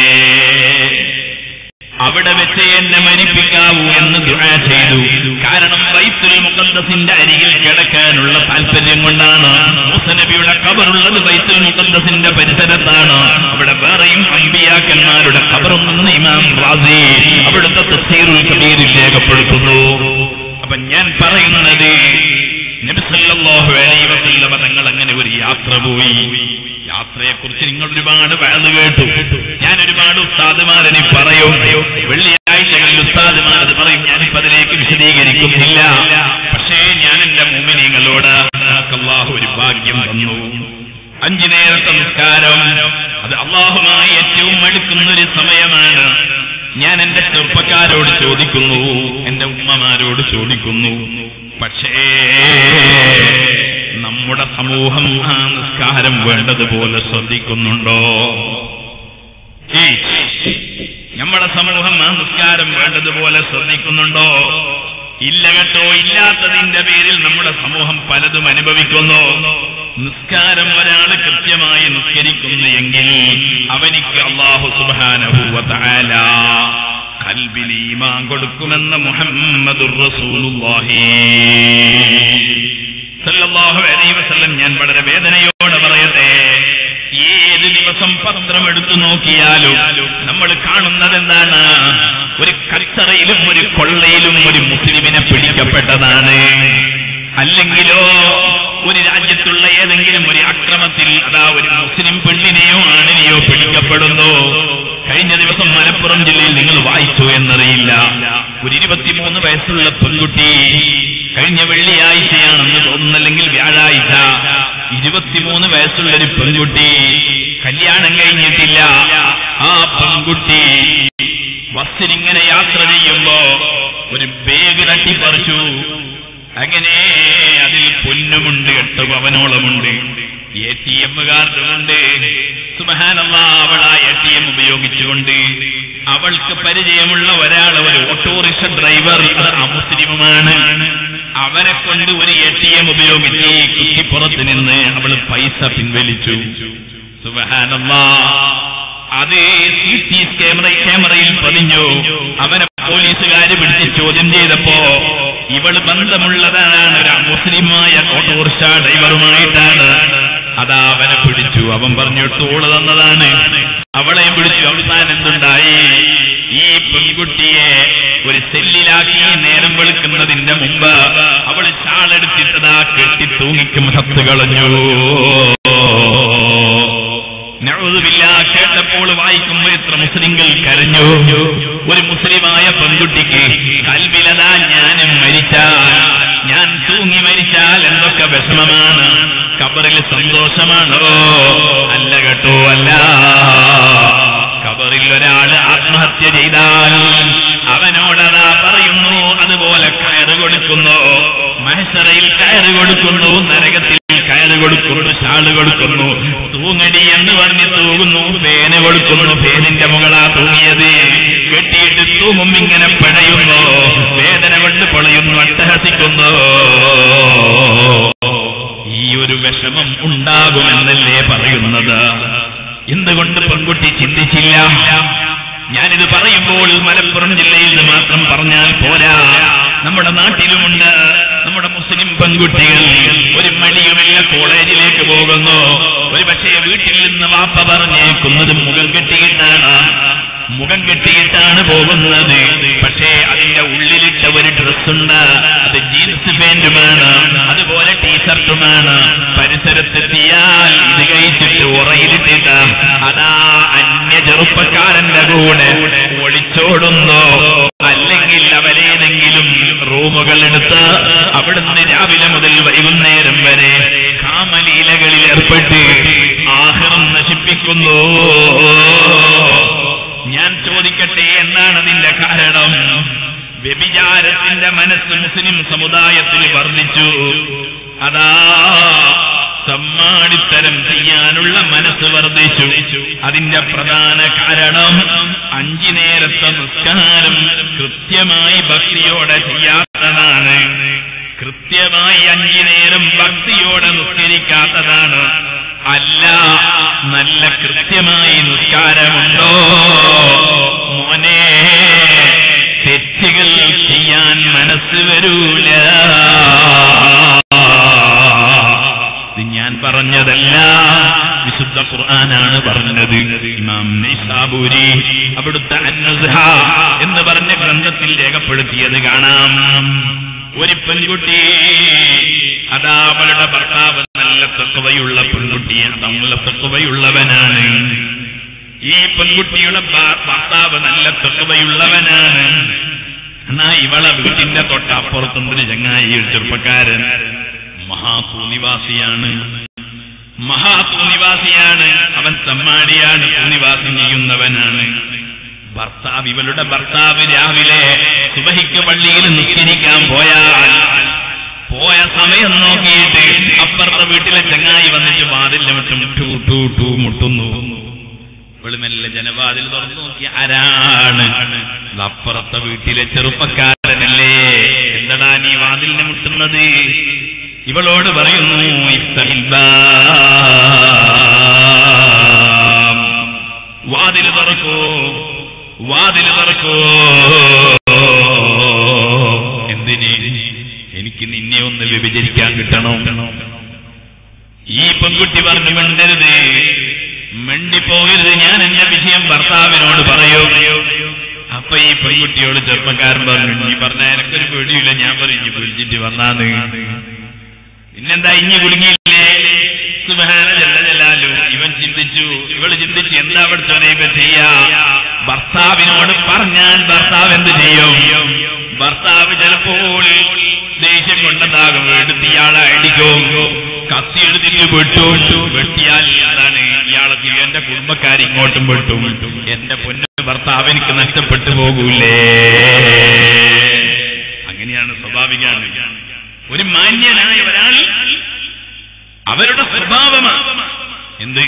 അവിടെ വെച്ച് എന്നെ മരിപ്പിക്കാവൂ എന്ന് ദുആ ചെയ്തു കാരണം ബൈത്തുൽ മുഖദ്ദസിന്റെ അരികിൽ കിടക്കാനുള്ള താല്പര്യം കൊണ്ടാണ് മൂസനബിയുടെ കബറുള്ളത് ബൈത്തുൽ മുഖദ്ദസിന്റെ പരിസരത്താണ് അവിടെ വേറെയും അമ്പിയാക്കന്മാരുടെ കബറുണ്ടെന്ന് ഇമാം റാസി അവിടുത്തെ തഫ്സീറുൽ കബീറിൽ രേഖപ്പെടുത്തുന്നു അപ്പൊ ഞാൻ പറയുന്നത് നബിസല്ലാഹു അലൈഹി വസല്ലമ തങ്ങൾ അങ്ങനെ ഒരു യാത്ര പോയി യാത്രയെക്കുറിച്ച് നിങ്ങൾ ഒരുപാട് വേള് കേട്ടു ഞാൻ ഒരുപാട് ഉസ്താദുമാരനി പറയും വെള്ളിയാഴ്ചകളിൽ ഉസ്താദുമാർ അത് പറയും ഞാനിപ്പോ അതിലേക്ക് വിശദീകരിക്കുന്നില്ല പക്ഷേ ഞാൻ എന്റെ മുമ്പിനിങ്ങളോട് അള്ളാഹു ഒരു ഭാഗ്യം തന്നു അഞ്ചു നേരത്തെ നിസ്കാരം അത് അള്ളാഹുമായി ഏറ്റവും അടുക്കുന്ന ഒരു സമയമാണ് ഞാൻ എന്റെ ചെറുപ്പക്കാരോട് ചോദിക്കുന്നു എന്റെ ഉമ്മമാരോട് ചോദിക്കുന്നു പക്ഷേ നമ്മുടെ സമൂഹം ആ നിസ്കാരം വേണ്ടതുപോലെ ശ്രദ്ധിക്കുന്നുണ്ടോ ഏയ്, നമ്മുടെ സമൂഹം ആ നിസ്കാരം വേണ്ടതുപോലെ ശ്രദ്ധിക്കുന്നുണ്ടോ ഇല്ല കേട്ടോ ഇല്ലാത്തതിന്റെ പേരിൽ നമ്മുടെ സമൂഹം പലതും അനുഭവിക്കുന്നു നിസ്കാരം ഒരാൾ കൃത്യമായി നിസ്കരിക്കുന്നു എങ്കിൽ അവനിക്ക് അള്ളാഹു സുബാനഹൂവല കൽബിൽ ഈമാൻ കൊടുക്കുമെന്ന് മുഹമ്മദുർ റസൂലുള്ളാഹി സല്ലല്ലാഹു അലൈഹി വസല്ലം ഞാൻ വളരെ വേദനയോടെ പറയട്ടെ ഏത് ദിവസം പത്രം എടുത്തു നോക്കിയാലും നമ്മൾ കാണുന്നത് എന്താണ് ഒരു കച്ചറയിലും ഒരു കൊള്ളയിലും ഒരു മുസ്ലിമിനെ പിടിക്കപ്പെട്ടതാണ് അല്ലെങ്കിലോ ഒരു രാജ്യത്തുള്ള ഏതെങ്കിലും ഒരു അക്രമത്തിൽ അതാ ഒരു മുസ്ലിം പെണ്ണിനെയോ ആണിനെയോ പിടിക്കപ്പെടുന്നു കഴിഞ്ഞ ദിവസം മലപ്പുറം ജില്ലയിൽ നിങ്ങൾ വായിച്ചു എന്നറിയില്ല ഒരു ഇരുപത്തിമൂന്ന് വയസ്സുള്ള പെൺകുട്ടി കഴിഞ്ഞ വെള്ളിയാഴ്ചയാണെന്ന് തോന്നുന്നല്ലെങ്കിൽ വ്യാഴാഴ്ച ഇരുപത്തിമൂന്ന് വയസ്സുള്ള ഒരു പെൺകുട്ടി കല്യാണം കഴിഞ്ഞിട്ടില്ല ആ പെൺകുട്ടി ബസ്സിനിങ്ങനെ യാത്ര ചെയ്യുമ്പോ ഒരു ബാഗ് തട്ടിപ്പറിച്ചു അങ്ങനെ അതിൽ പൊന്നുമുണ്ട് എട്ട് പവനോളമുണ്ട് എ ടി എം കാർഡുമുണ്ട് സുബഹാനല്ല അവൾ ആ എ ടി എം ഉപയോഗിച്ചുകൊണ്ട് അവൾക്ക് പരിചയമുള്ള ഒരാൾ ഒരു ഓട്ടോറിക്ഷ ഡ്രൈവർ അത് അമുസ്ലിമുമാണ് അവരെ കൊണ്ട് ഒരു എ ടി എം ഉപയോഗിച്ച് കുറ്റിപ്പുറത്ത് നിന്ന് അവൾ പൈസ പിൻവലിച്ചു സുബഹാനല്ലാ അത് സി ടി ക്യാമറ ക്യാമറയിൽ പതിഞ്ഞു അവനെ പോലീസുകാര് പിടിച്ച് ചോദ്യം ചെയ്തപ്പോ ഇവള് ബന്ധമുള്ളതാണ് ഒരു മുസ്ലിമായ ഓട്ടോറിക്ഷ ഡ്രൈവറുമായിട്ടാണ് അതാ അവനെ പിടിച്ചു അവൻ പറഞ്ഞു തോള് തന്നതാണ് അവളെയും പിടിച്ചു അവസാനം എന്തുണ്ടായി ഈ പെൺകുട്ടിയെ ഒരു സെല്ലിലാക്കി നേരം വെളുക്കുന്നതിന്റെ മുമ്പ് അവൾ ചാളെടുത്തിട്ടതാ കെട്ടി തൂങ്ങിക്കും സത്ത് കളഞ്ഞു നഴുതുമില്ല കേട്ടപ്പോൾ വായിക്കുമ്പോൾ എത്ര മുസ്ലിങ്ങൾ കരഞ്ഞു ഒരു മുസ്ലിമായ പെൺകുട്ടിക്ക് കൽവിലതാ ഞാനും മരിച്ചാൽ ഞാൻ തൂങ്ങി മരിച്ചാൽ എന്തൊക്കെ വിഷമമാണ് കബറിൽ സന്തോഷമാണോ അല്ല കേട്ടോ അല്ല കബറിൽ ഒരാൾ ആത്മഹത്യ ചെയ്താൽ അവനോടതാ പറയുന്നു അതുപോലെ കയറ് കൊടുക്കുന്നു മഹസറയിൽ കയറ് കൊടുക്കുന്നു നരകത്തിൽ കയറ് കൊടുക്കുന്നു ഷാള് കൊടുക്കുന്നു തൂങ്ങടി എന്ന് പറഞ്ഞ് തൂകുന്നു ഫേന കൊടുക്കുന്നു ഫേനിന്റെ മുകളാ തൂങ്ങിയത് കെട്ടിയിട്ട് തൂങ്ങും ഇങ്ങനെ പിഴയുന്നു വേദന കൊണ്ട് പൊളയുന്നു അട്ടഹസിക്കുന്നു ഈ ഒരു വിഷമം ഉണ്ടാകുമെന്നല്ലേ പറയുന്നത് എന്തുകൊണ്ട് പെൺകുട്ടി ചിന്തിച്ചില്ല ഞാനിത് പറയുമ്പോൾ മലപ്പുറം ജില്ലയിൽ നിന്ന് മാത്രം പറഞ്ഞാൽ പോരാ നമ്മുടെ നാട്ടിലുമുണ്ട് നമ്മുടെ മുസ്ലിം പെൺകുട്ടികൾ ഒരു മടിയുമില്ല കോളേജിലേക്ക് പോകുന്നു ഒരു പക്ഷേ വീട്ടിൽ നിന്ന് വാപ്പ പറഞ്ഞേക്കുന്നത് മുഖം കെട്ടിയിട്ടാണ് മുഖം കെട്ടിയിട്ടാണ് പോകുന്നത് പക്ഷേ അതിന്റെ ഉള്ളിലിട്ട ഒരു ഡ്രസ്സുണ്ട് അത് ജീൻസ് പാന്റുമാണ് അതുപോലെ ടീഷർട്ടുമാണ് പരിസരത്തെത്തിയാൽ ഇത് കഴിച്ചിട്ട് ഉറയിലിട്ടിട്ട് അതാ അന്യ ചെറുപ്പക്കാരന്റെ കൂടെ ഒളിച്ചോടുന്നു അല്ലെങ്കിൽ അവരേതെങ്കിലും റൂമുകൾ എടുത്ത് അവിടുന്ന് രാവിലെ മുതൽ വൈകുന്നേരം വരെ കാമലീലകളിൽ ഏർപ്പെട്ട് ആഹ്റം നശിപ്പിക്കുന്നു ഞാൻ ചോദിക്കട്ടെ എന്താണ് അതിന്റെ കാരണം വ്യഭിചാരത്തിന്റെ മനസ്സ് മുസ്ലിം സമുദായത്തിൽ വർദ്ധിച്ചു അതാ സമ്മാടിത്തരം ചെയ്യാനുള്ള മനസ്സ് വർദ്ധിച്ചു അതിന്റെ പ്രധാന കാരണം അഞ്ചു നേരത്തെ നിസ്കാരം കൃത്യമായി ഭക്തിയോടെ ചെയ്യാത്തതാണ് കൃത്യമായി അഞ്ചു നേരം ഭക്തിയോടെ നിസ്കരിക്കാത്തതാണ് അല്ല നല്ല കൃത്യമായി നിസ്കാരമുണ്ടോ മോനെ തെറ്റുകൾ ചെയ്യാൻ മനസ്സ് വരൂല ഇത് ഞാൻ പറഞ്ഞതല്ല വിശുദ്ധ ഖുർആനാണ് പറഞ്ഞത് ഇമാം നൈസാബൂരി അവിടുത്തെ അന്നുസ്ഹ എന്ന് പറഞ്ഞ ഗ്രന്ഥത്തിൽ രേഖപ്പെടുത്തിയത് കാണാം ഒരു പെൺകുട്ടി അതാ അവളുടെ ഭർത്താവ് നല്ല തത്വയുള്ള പെൺകുട്ടിയാണ് നല്ല തത്വയുള്ളവനാണ് ഈ പെൺകുട്ടിയുടെ ഭ- ഭർത്താവ് നല്ല തത്വയുള്ളവനാണ് എന്നാ ഇവളെ വീട്ടിന്റെ തൊട്ടപ്പുറത്തുണ്ടൊരു ചങ്ങായി ഒരു ചെറുപ്പക്കാരൻ മഹാഭൂനിവാസിയാണ് മഹാഭൂനിവാസിയാണ് അവൻ തമ്മാടിയാണ് ഭൂനിവാസം ചെയ്യുന്നവനാണ് ഭർത്താവ് ഇവളുടെ ഭർത്താവ് രാവിലെ സുബഹിക്ക് പള്ളിയിൽ നിസ്കരിക്കാൻ പോയാൽ പോയ സമയം നോക്കിയിട്ട് അപ്പുറത്തെ വീട്ടിലെ ചങ്ങായി വന്നിട്ട് വാതിലിന്റെ മറ്റും ടൂ ടൂ ടൂ മുട്ടുന്നു വെളുമെല്ല ജനവാതിൽ തുറന്നു നോക്കി ആരാണ് ഇത് അപ്പുറത്തെ വീട്ടിലെ ചെറുപ്പക്കാരനല്ലേ എന്തടാ നീ വാതിലിനെ മുട്ടുന്നത് ഇവളോട് പറയുന്നു ഇഫ്തഹിൽ ബാം. വാതിൽ തുറക്കൂ വാതിൽ തുറക്കൂ എന്തിന് എനിക്ക് നിന്നെ ഒന്ന് വ്യഭിചരിക്കാൻ കിട്ടണം ഈ പെൺകുട്ടി പറഞ്ഞു മിണ്ടരുത് മിണ്ടിപ്പോകരുത് ഞാൻ എന്റെ വിഷയം ഭർത്താവിനോട് പറയൂ അപ്പൊ ഈ പെൺകുട്ടിയോട് ചെറുപ്പക്കാരൻ പറഞ്ഞു നീ പറഞ്ഞ എനക്കൊരു പേടിയില്ല ഞാൻ പറഞ്ഞു ഇഞ്ഞി വിളിച്ചിട്ട് വന്നാന്ന് പിന്നെന്താ ഇഞ്ഞി കുടുങ്ങിയില്ലേ സുബ്ഹാന ജല്ല ജലാലു ഇവൻ ചിന്തിച്ചു ഇവള് ചിന്തിച്ചു എന്താ പഠിച്ചവനെ ഇവ ചെയ്യാ ഭർത്താവിനോട് പറഞ്ഞാൽ ഭർത്താവ് എന്ത് ചെയ്യും ഭർത്താവ് ചിലപ്പോൾ ദേഷ്യം കൊണ്ടതാകും എടുത്ത് ഇയാളെ അടിക്കും കത്തി എടുത്തിട്ട് വെട്ടു വെട്ടിയാൽ എന്താണ് ഇയാളെ ചെയ്യും എന്റെ കുടുംബക്കാർ ഇങ്ങോട്ടും വെട്ടും എന്റെ പൊന്നു ഭർത്താവ് എനിക്ക് നഷ്ടപ്പെട്ടു പോകൂലേ അങ്ങനെയാണ് സ്വാഭാവികമാണ് ഒരു മാന്യനായ ഒരാൾ അവരുടെ സ്വഭാവമാണ് എന്ത്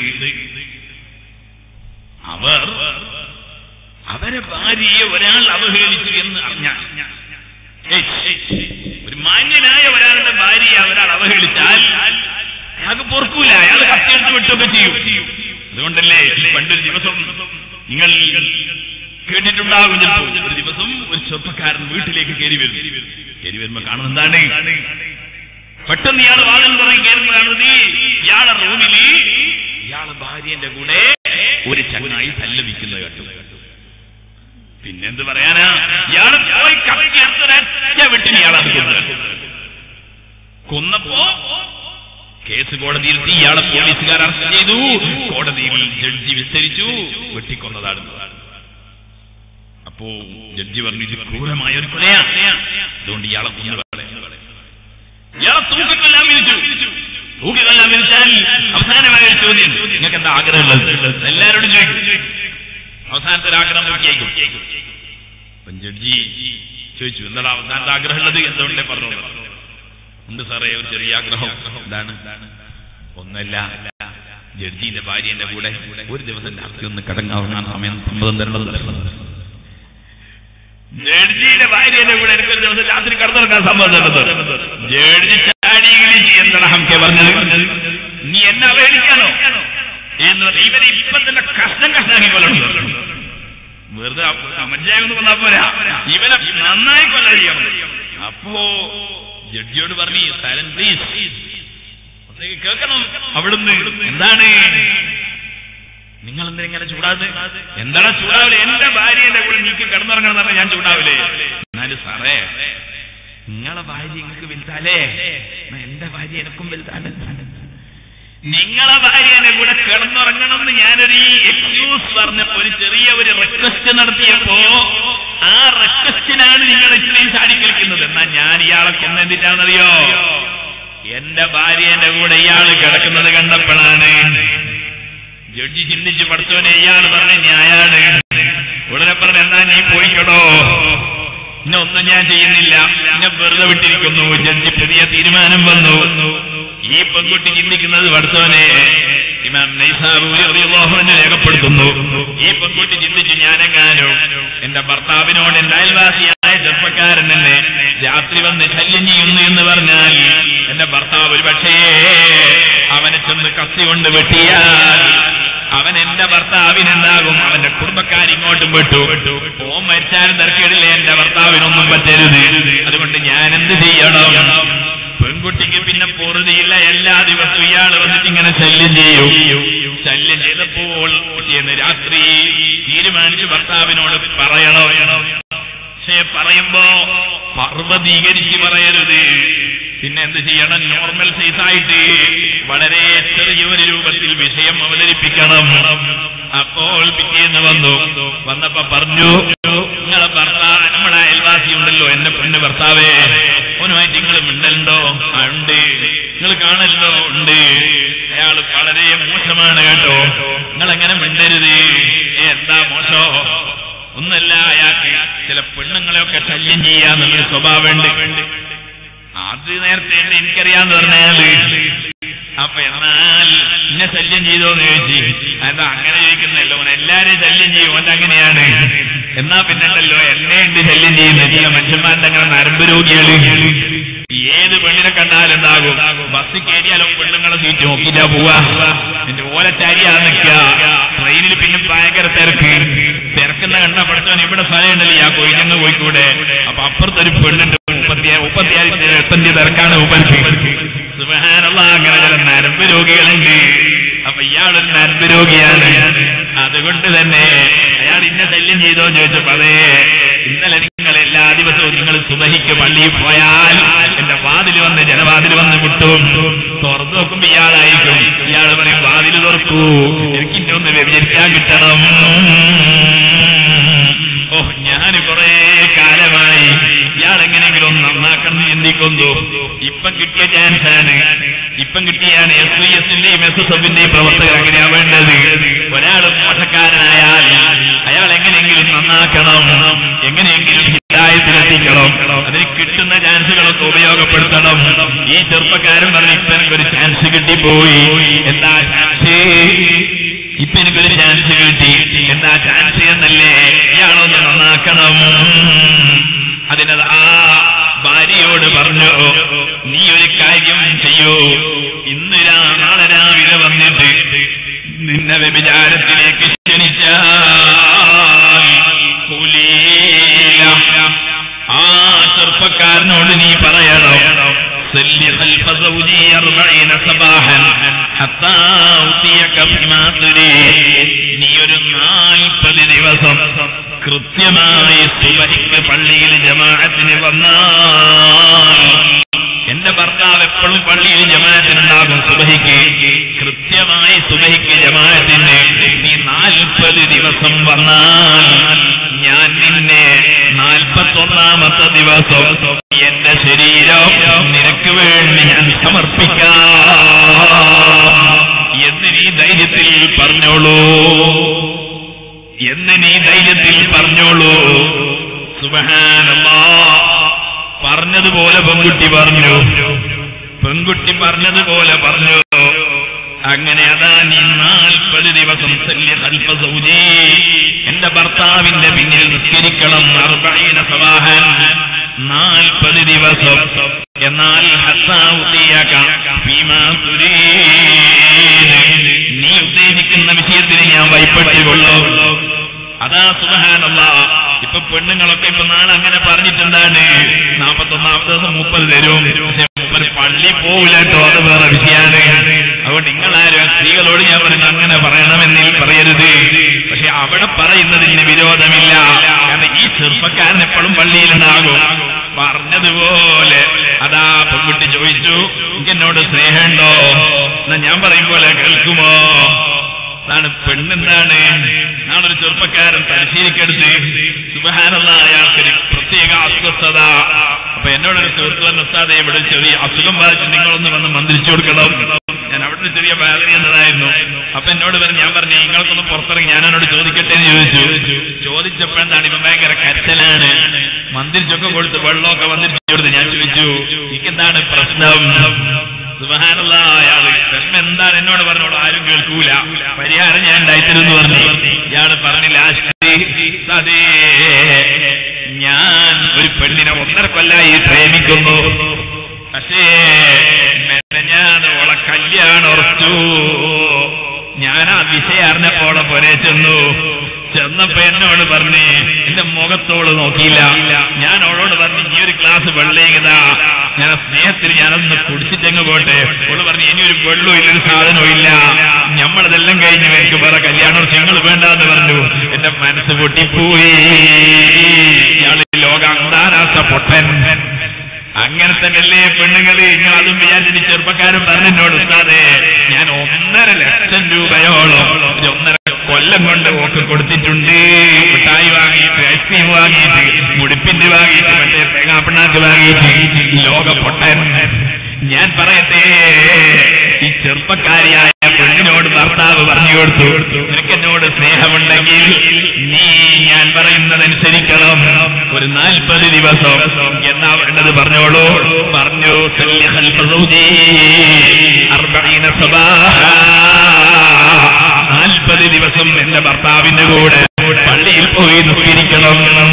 അവർ അവരെ ഭാര്യയെ ഒരാൾ അവഹേളിച്ചു എന്ന് അറിഞ്ഞാൽ ഏയ്, ഒരു മാന്യനായ ഒരാളുടെ ഭാര്യയെ ഒരാൾ അവഹേളിച്ചാൽ അയാൾക്ക് പൊറുക്കൂല അയാൾ കത്തിയെടുത്ത് വിട്ടൊക്കെ ചെയ്യും അതുകൊണ്ടല്ലേ പണ്ടൊരു ദിവസം നിങ്ങൾ കേട്ടിട്ടുണ്ടാകും ചിലപ്പോൾ ഒരു ദിവസം ഒരു ചെറുപ്പക്കാരൻ വീട്ടിലേക്ക് കയറി വരും കയറി വരുമ്പോ കാണുന്നത് എന്താണ് പെട്ടെന്ന് ഇയാൾ വാതിൽ തുടങ്ങി കയറുമ്പോൾ കാണുന്നത് ഇയാളെ റൂമില് ഇയാളെ ഭാര്യന്റെ കൂടെ ഒരു ചങ്ങായി സല്ലപിക്കുന്നത് കേട്ടു പിന്നെന്ത് പറയാനാ ഇയാൾ പോയി കറക്കി എടുത്തൊരൊറ്റ വെട്ടിന് ഇയാളത് കൊന്നു കൊന്നപ്പോ കേസ് കോടതിയിൽ എത്തി. ഇയാളെ പോലീസുകാർ അറസ്റ്റ് ചെയ്തു കോടതിയിൽ ജഡ്ജി വിസ്തരിച്ചു വെട്ടിക്കൊന്നതാണ് അപ്പോ ജഡ്ജി പറഞ്ഞു ഇത് ക്രൂരമായ ഒരു കൊലയാ അതുകൊണ്ട് ഇയാളെ കൊന്നു കളയാം. ഇയാളെ തൂക്കിക്കൊല്ലാൻ വിളിച്ചു തൂക്കിക്കൊല്ലാൻ വിളിച്ചാൽ അവസാനമായ ഒരു ചോദ്യം നിങ്ങൾക്ക് എന്താ ആഗ്രഹമുള്ളത് എല്ലാവരോടും ചോദിക്കും അവസാനത്തെ ഒരു ആഗ്രഹം പൂർത്തിയായിക്കും അപ്പം ജഡ്ജി ചോദിച്ചു എന്താണ് അവസാനത്തെ ആഗ്രഹമുള്ളത് എന്തുകൊണ്ടേ പറഞ്ഞു ഉണ്ട് സാറേ ഒരു ചെറിയ ആഗ്രഹം എന്താണ് ഒന്നല്ല ജഡ്ജിന്റെ ഭാര്യന്റെ കൂടെ ഒരു ദിവസം രാത്രി ഒന്ന് കടങ്ങാവുന്ന സമയം സമ്മതം തരേണ്ടത് ജഡ്ജിയുടെ ഭാര്യന്റെ കൂടെ എനിക്ക് ഒരു ദിവസം രാത്രി കടന്നിറങ്ങാൻ സമ്മതം തരുന്നത് ജഡ്ജി ചാടിയെങ്കിലും എന്താണ് ഹംക്കെ പറഞ്ഞത് നീ എന്നെ അവഹേളിക്കാനോ എന്ന് പറഞ്ഞ് ഇവരെ ഇപ്പം തന്നെ കഷ്ണം കഷ്ണാക്കി കൊല്ലണം വെറുതെ മജ്ജായൊന്നും കൊണ്ടാ പോരാ ഇവനെ നന്നായി കൊല്ല ചെയ്യണം അപ്പോ ജഡ്ജിയോട് പറഞ്ഞു സൈലന്റ് പ്ലീസ് കേൾക്കണം അവിടുന്ന് എന്താണ് നിങ്ങൾ എന്തിനിങ്ങനെ ചൂടാത് എന്താണ് ചൂടാവില്ല എന്റെ ഭാര്യന്റെ കൂടെ നീക്ക് കിടന്നുറങ്ങണം എന്ന് പറഞ്ഞാൽ ഞാൻ ചൂടാവില്ലേ എന്നാലും സാറേ നിങ്ങളെ ഭാര്യ നിങ്ങൾക്ക് വലുതാലേ എന്നാ എന്റെ ഭാര്യ എനക്കും വലുതാണ് നിങ്ങളെ ഭാര്യന്റെ കൂടെ കിടന്നുറങ്ങണമെന്ന് ഞാനൊരു ഈ എക്സ്ക്യൂസ് പറഞ്ഞപ്പോ ഒരു ചെറിയ ഒരു റിക്വസ്റ്റ് നടത്തിയപ്പോ ആ റിക്വസ്റ്റിനാണ് നിങ്ങൾ ഇത്രയും ചാടി കളിക്കുന്നത് എന്നാ ഞാൻ ഇയാളെ കൊന്നെന്തിട്ടാണെന്നറിയോ എന്റെ ഭാര്യന്റെ കൂടെ ഇയാള് കിടക്കുന്നത് കണ്ടപ്പോഴാണ് ജഡ്ജി ചിന്തിച്ച് പഠിച്ചവനെ ഇയാൾ പറഞ്ഞ ന്യായാണ് ഉടനെ പറഞ്ഞ എന്നാ നീ പോയിക്കടോ ഇന്നെ ഒന്നും ഞാൻ ചെയ്യുന്നില്ല എന്നെ വെറുതെ വിട്ടിരിക്കുന്നു ജഡ്ജി പുതിയ തീരുമാനം വന്നു ഈ പെൺകുട്ടി ചിന്തിക്കുന്നത് പഠിച്ചവനെ ഇമാം നൈസാബൂരി റളിയല്ലാഹു അൻഹു രേഖപ്പെടുത്തുന്നു ഈ പെൺകുട്ടി ചിന്തിച്ചു ഞാനെങ്ങാനും എന്റെ ഭർത്താവിനോട് എന്റെ അയൽവാസിയായ ചെറുപ്പക്കാരൻ എന്നെ രാത്രി വന്ന് ശല്യം ചെയ്യുന്നു എന്ന് പറഞ്ഞാൽ എന്റെ ഭർത്താവ് ഒരു പക്ഷേ അവനെ ചെന്ന് കത്തി കൊണ്ട് വെട്ടിയാൽ അവൻ എന്റെ ഭർത്താവിനുണ്ടാകും അവന്റെ കുടുംബക്കാർ ഇങ്ങോട്ടും വിട്ടു ഓം മരിച്ചാലും തിരക്കേടില്ല എന്റെ ഭർത്താവിനൊന്നും പറ്റരുത് അതുകൊണ്ട് ഞാൻ എന്ത് ചെയ്യണം പെൺകുട്ടിക്ക് പിന്നെ പൊറുതിയില്ല എല്ലാ ദിവസവും ഇയാൾ വന്നിട്ട് ഇങ്ങനെ ശല്യം ചെയ്യും ശല്യം ചെയ്തപ്പോൾ പിറ്റേന്ന് രാത്രി തീരുമാനിച്ചു ഭർത്താവിനോട് പറയണോ പക്ഷേ പറയുമ്പോ പർവ്വതീകരിച്ച് പറയരുത് പിന്നെ എന്ത് ചെയ്യണം നോർമൽ സൈസായിട്ട് വളരെ ചെറിയൊരു രൂപത്തിൽ വിഷയം അവതരിപ്പിക്കണം അപ്പോൾ പിറ്റേന്ന് വന്നു വന്നപ്പോ പറഞ്ഞു നിങ്ങളെ ഭർത്താവ് നമ്മുടെ അയൽവാസി ഉണ്ടല്ലോ എന്റെ പെണ്ണ് ഭർത്താവേ ഓനുമായിട്ട് നിങ്ങൾ മിണ്ടലുണ്ടോ ആ ഉണ്ട് നിങ്ങൾ കാണലുണ്ടോ ഉണ്ട് അയാൾ വളരെ മോശമാണ് കേട്ടോ നിങ്ങൾ എങ്ങനെ മിണ്ടരുത് ഏ, എന്താ മോശോ ഒന്നല്ല അയാൾക്ക് ചില പെണ്ണുങ്ങളെയൊക്കെ ശല്യം ചെയ്യാന്നുള്ളൊരു സ്വഭാവമുണ്ട് അത് നേരത്തെ ഉണ്ട് എനിക്കറിയാന്ന് പറഞ്ഞാല് അപ്പൊ എന്നാൽ എന്നെ ശല്യം ചെയ്തോന്ന് ചോദിച്ചു എന്താ അങ്ങനെ ചോദിക്കുന്നല്ലോ ഓൻ എല്ലാരെയും ശല്യം ചെയ്യും ഓൻ അങ്ങനെയാണ് എന്നാ പിന്നുണ്ടല്ലോ എന്നെ ഉണ്ട് ശല്യം ചെയ്യുന്നത് ചില മനുഷ്യന്മാരുടെ അങ്ങനെ നരമ്പ് രോഗികള് ഏത് പെണ്ണിനെ കണ്ടാലുണ്ടാകും ബസ് കയറിയാലോ പെണ്ണുങ്ങളെ സീറ്റ് നോക്കിയിട്ടാ പോവാ എന്റെ ഓലച്ചാരിയാ നിൽക്കുക ട്രെയിനിൽ പിന്നെ ഭയങ്കര തിരക്ക് തിരക്കുന്ന കണ്ട പഠിച്ചവൻ ഇവിടെ സ്ഥലം ഉണ്ടല്ലോ ആ കൊയിലങ്ങ് പോയിക്കൂടെ അപ്പൊ അപ്പുറത്തൊരു പെണ്ണുണ്ട് മുപ്പത്തി മുപ്പത്തിയാറ് എട്ടഞ്ച് തിരക്കാണ് ഉപരിക്ക് സുബഹാനല്ലാ അങ്ങനെ ചില നരമ്പ് രോഗികളുണ്ട് അപ്പൊ ഇയാളൊരു നരമ്പ് രോഗിയാണ് അതുകൊണ്ട് തന്നെ അയാൾ ഇന്ന ശല്യം ചെയ്തോ ചോദിച്ചപ്പോ അതെ ഇന്നലെ നിങ്ങൾ എല്ലാ ദിവസവും നിങ്ങൾ സുബഹിക്ക് പള്ളിയിൽ പോയാൽ എന്റെ വാതിൽ വന്ന് ജനവാതിൽ വന്ന് മുട്ടും തുറന്നു നോക്കുമ്പോ ഇയാളായിരിക്കും ഇയാൾ പറയും വാതിൽ തുറക്കൂ എനിക്ക് ഇന്നെ ഒന്ന് വ്യഭിചരിക്കാൻ കിട്ടണം ഓ ഞാൻ കുറെ കാലമായി ഇയാൾ എങ്ങനെയെങ്കിലും ഒന്ന് നന്നാക്കണം ചിന്തിക്കുന്നു ഇപ്പം കിട്ടിയ ചാൻസ് ആണ് ഇപ്പം കിട്ടിയാണ് എസ് ഐ എസിന്റെയും എസ് എസ് എഫിന്റെയും പ്രവർത്തകർ അങ്ങനെയാ വേണ്ടത് ഒരാൾ മോശക്കാരനായാൽ അയാൾ എങ്ങനെയെങ്കിലും നന്നാക്കണം എങ്ങനെയെങ്കിലും ഹിതായത്തിലെത്തിക്കണം അതിന് കിട്ടുന്ന ചാൻസുകളൊക്കെ ഉപയോഗപ്പെടുത്തണം ഈ ചെറുപ്പക്കാരൻ പറഞ്ഞ് ഇപ്പൊ എനിക്കൊരു ചാൻസ് കിട്ടിപ്പോയി എന്താ ചാൻസ് ഇപ്പൊ എനിക്കൊരു ചാൻസ് കിട്ടി എന്താ ചാൻസ് എന്നല്ലേ ഇയാളൊന്ന് നന്നാക്കണം അതിനത് ആ ഭാര്യയോട് പറഞ്ഞു നീ ഒരു കാര്യം ചെയ്യൂ ഇന്ന് രാ- നാളെ രാവിലെ വന്നിട്ട് നിന്നെ വ്യഭിചാരത്തിലേക്ക് ക്ഷണിച്ചാൽ കുലീല. ആ ചെറുപ്പക്കാരനോട് നീ പറയണം صل خلف زوجي أربعين صباحا حتى أوتيك بما تريد നീ ഒരു നാൽപ്പത് ദിവസം കൃത്യമായി സുബഹിക്ക് പള്ളിയിൽ ജമാഅത്തിന് വന്നാൽ എന്റെ ഭർത്താവ് എപ്പോഴും പള്ളിയിൽ ജമാഅത്തിനുണ്ടാകും സുബഹിക്ക് കൃത്യമായി സുബഹിക്ക് ജമാഅത്തിന് നീ നാൽപ്പത് ദിവസം വന്നാൽ ഞാൻ നിന്നെ നാൽപ്പത്തൊന്നാമത്തെ ദിവസം എന്റെ ശരീരം നിനക്ക് വേണ്ടി ഞാൻ സമർപ്പിക്കാം എന്ന് നീ ധൈര്യത്തിൽ പറഞ്ഞോളൂ എന്ന് നീ ധൈര്യത്തിൽ പറഞ്ഞോളൂ സുബഹാനല്ലാ പറഞ്ഞതുപോലെ പെൺകുട്ടി പറഞ്ഞു പെൺകുട്ടി പറഞ്ഞതുപോലെ പറഞ്ഞു അങ്ങനെ അതാ നീ നാൽപ്പത് ദിവസം സല്യ കൽപ്പ സൗജി എന്റെ ഭർത്താവിന്റെ പിന്നിൽ നിസ്കരിക്കണം അർബഈന സവാഹൻ നാൽപ്പത് ദിവസം എന്നാൽ ഹത്താ ഉത്തിയക ഫീമാ തുരീദ്. നീ ഉദ്ദേശിക്കുന്ന വിഷയത്തിന് ഞാൻ വൈപ്പെട്ടുകൊള്ളൂ അതാ സുബഹാനല്ല ഇപ്പൊ പെണ്ണുങ്ങളൊക്കെ ഇപ്പൊ നാളെ അങ്ങനെ പറഞ്ഞിട്ടുണ്ടാണ് നാപ്പത്തൊന്നാമത്തെ ദിവസം മുപ്പത് തരും പക്ഷെ മുപ്പത് പള്ളി പോവില്ല കേട്ടോ അത് വേറെ വിഷയമാണ് അതുകൊണ്ട് നിങ്ങളാരും സ്ത്രീകളോട് ഞാൻ പറഞ്ഞു അങ്ങനെ പറയണമെന്നിൽ പറയരുത് പക്ഷെ അവിടെ പറയുന്നതിന് വിരോധമില്ല കാരണം ഈ ചെറുപ്പക്കാരൻ എപ്പോഴും പള്ളിയിലുണ്ടാകും പറഞ്ഞതുപോലെ അതാ പെൺകുട്ടി ചോദിച്ചു "എനിക്ക് എന്നോട് സ്നേഹമുണ്ടോ എന്നാ ഞാൻ പറയും പോലെ കേൾക്കുമോ അതാണ് പെണ്ണെന്താണ് നാളൊരു ചെറുപ്പക്കാരൻ പരിശീലിക്കെടുത്ത് സുബഹാനുള്ള അയാൾക്കൊരു പ്രത്യേക അസ്വസ്ഥത അപ്പൊ എന്നോടൊരു സുഹൃത്ത് പറഞ്ഞ ഉസ്താദെ ഇവിടെ ഒരു ചെറിയ അസുഖം ബാധിച്ച് നിങ്ങളൊന്ന് വന്ന് മന്ത്രിച്ചു കൊടുക്കണം ഞാൻ അവിടെ ഒരു ചെറിയ വേദന എന്നതായിരുന്നു അപ്പൊ എന്നോട് പറഞ്ഞു ഞാൻ പറഞ്ഞു നിങ്ങൾക്കൊന്ന് പുറത്തിറങ്ങി ഞാൻ എന്നോട് ചോദിക്കട്ടെ എന്ന് ചോദിച്ചു ചോദിച്ചപ്പോഴെന്താണ് ഇവൻ ഭയങ്കര കരച്ചലാണ് മന്ത്രിച്ചൊക്കെ കൊടുത്ത് വെള്ളമൊക്കെ മന്ത്രിച്ചു കൊടുത്ത് ഞാൻ ചോദിച്ചു എനിക്കെന്താണ് പ്രശ്നം സുബഹാനുള്ള അയാള് പ്രശ്നം എന്താണ് എന്നോട് പറഞ്ഞോളൂ ആരും കേൾക്കൂല പരിഹാരം ഞാൻ ഉണ്ടായിത്തരുമെന്ന് പറഞ്ഞു ഇയാള് പറഞ്ഞില്ല അതേ ഞാൻ ഒരു പെണ്ണിനെ ഒന്നര കൊല്ലായി പ്രേമിക്കുന്നു പക്ഷേ ഞാൻ ഓളെ കല്യാണം ഉറച്ചു ഞാൻ ആ വിഷയം അറിഞ്ഞപ്പോളെ പോലെ ചെന്നു ചെന്നപ്പോ എന്നോട് പറഞ്ഞ് എന്റെ മുഖത്തോട് നോക്കിയില്ല ഞാൻ അവളോട് പറഞ്ഞു ഈ ഒരു ഗ്ലാസ് വെള്ളേകതാ ഞാൻ ആ സ്നേഹത്തിൽ ഞാനൊന്ന് കുടിച്ചിട്ടങ്ങ് പോട്ടെ അവള് പറഞ്ഞു ഇനി ഒരു വെള്ളവും ഇല്ല ഒരു സാധനവും ഇല്ല ഞമ്മളതെല്ലാം കഴിഞ്ഞു എനിക്ക് വേറെ കല്യാണം നിങ്ങൾ വേണ്ടാന്ന് പറഞ്ഞു എന്റെ മനസ്സ് പൊട്ടിപ്പോയി ഇയാള് ലോക അന്താരാഷ്ട്ര പൊട്ടൻ അങ്ങനത്തെ വല്ലേ പെണ്ണുങ്ങള് നിങ്ങൾ അതും വിചാരിച്ചിട്ട് ചെറുപ്പക്കാരൻ പറഞ്ഞെന്നോട് ഉസ്താദേ ഞാൻ ഒന്നര ലക്ഷം രൂപയോളം ഒരു ഒന്നര കൊല്ലം കൊണ്ട് ഓക്ക് കൊടുത്തിട്ടുണ്ട് മിഠായി വാങ്ങിയിട്ട് ഐസ്ക്രീം വാങ്ങിയിട്ട് മുടിപ്പിന്റെ വാങ്ങിയിട്ട് മറ്റേ തേങ്ങാപ്പിണ്ണാക്ക് വാങ്ങിയിട്ട് ലോക പൊട്ടൻ ഞാൻ പറയട്ടെ ഈ ചെറുപ്പക്കാരിയായ പെണ്ണിനോട് ഭർത്താവ് പറഞ്ഞു കൊടുത്തു നിനക്ക് എന്നോട് സ്നേഹമുണ്ടെങ്കിൽ നീ ഞാൻ പറയുന്നതനുസരിക്കണം ഒരു നാൽപ്പത് ദിവസം എന്നാ വേണ്ടത് പറഞ്ഞോളൂ പറഞ്ഞു സല്യ ഖൽഫ സൗജി അർബഈന സബാഹ. നാൽപ്പത് ദിവസം എന്റെ ഭർത്താവിന്റെ കൂടെ പള്ളിയിൽ പോയി നിസ്കരിക്കണം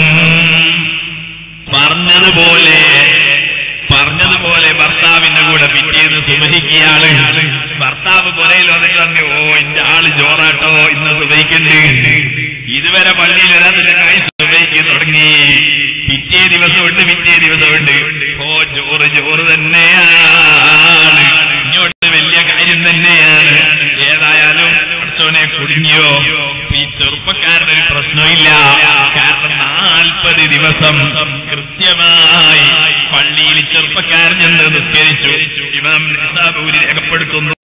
പറഞ്ഞതുപോലെ പറഞ്ഞതുപോലെ ഭർത്താവിന്റെ കൂടെ പിറ്റേന്ന് സുമഹിക്കുകയാണ് ഭർത്താവ് പുരയിൽ വന്നിട്ട് പറഞ്ഞു ഓ എന്റെ ആള് ജോറാട്ടോ ഇന്ന് സുബഹിക്കുന്നുണ്ട് ഇതുവരെ പള്ളിയിൽ വരാതിന്റെ കൈ സുബഹിക്ക് തുടങ്ങി പിറ്റേ ദിവസമുണ്ട് പിറ്റേ ദിവസമുണ്ട് ഓ ചോറ് ചോറ് തന്നെയാണ് ഇങ്ങോട്ട് വലിയ കാര്യം തന്നെയാണ് ഏതായാലും പഠിച്ചോനെ കുടുങ്ങിയോ ഈ ചെറുപ്പക്കാരനൊരു പ്രശ്നമില്ല കാരണം നാൽപ്പത് ദിവസം കൃത്യമായി പള്ളിയിൽ ചെറുപ്പക്കാരൻ ചെന്ന് നിസ്കരിച്ചു ഇമാം നിസാബൂരി രേഖപ്പെടുത്തുന്നു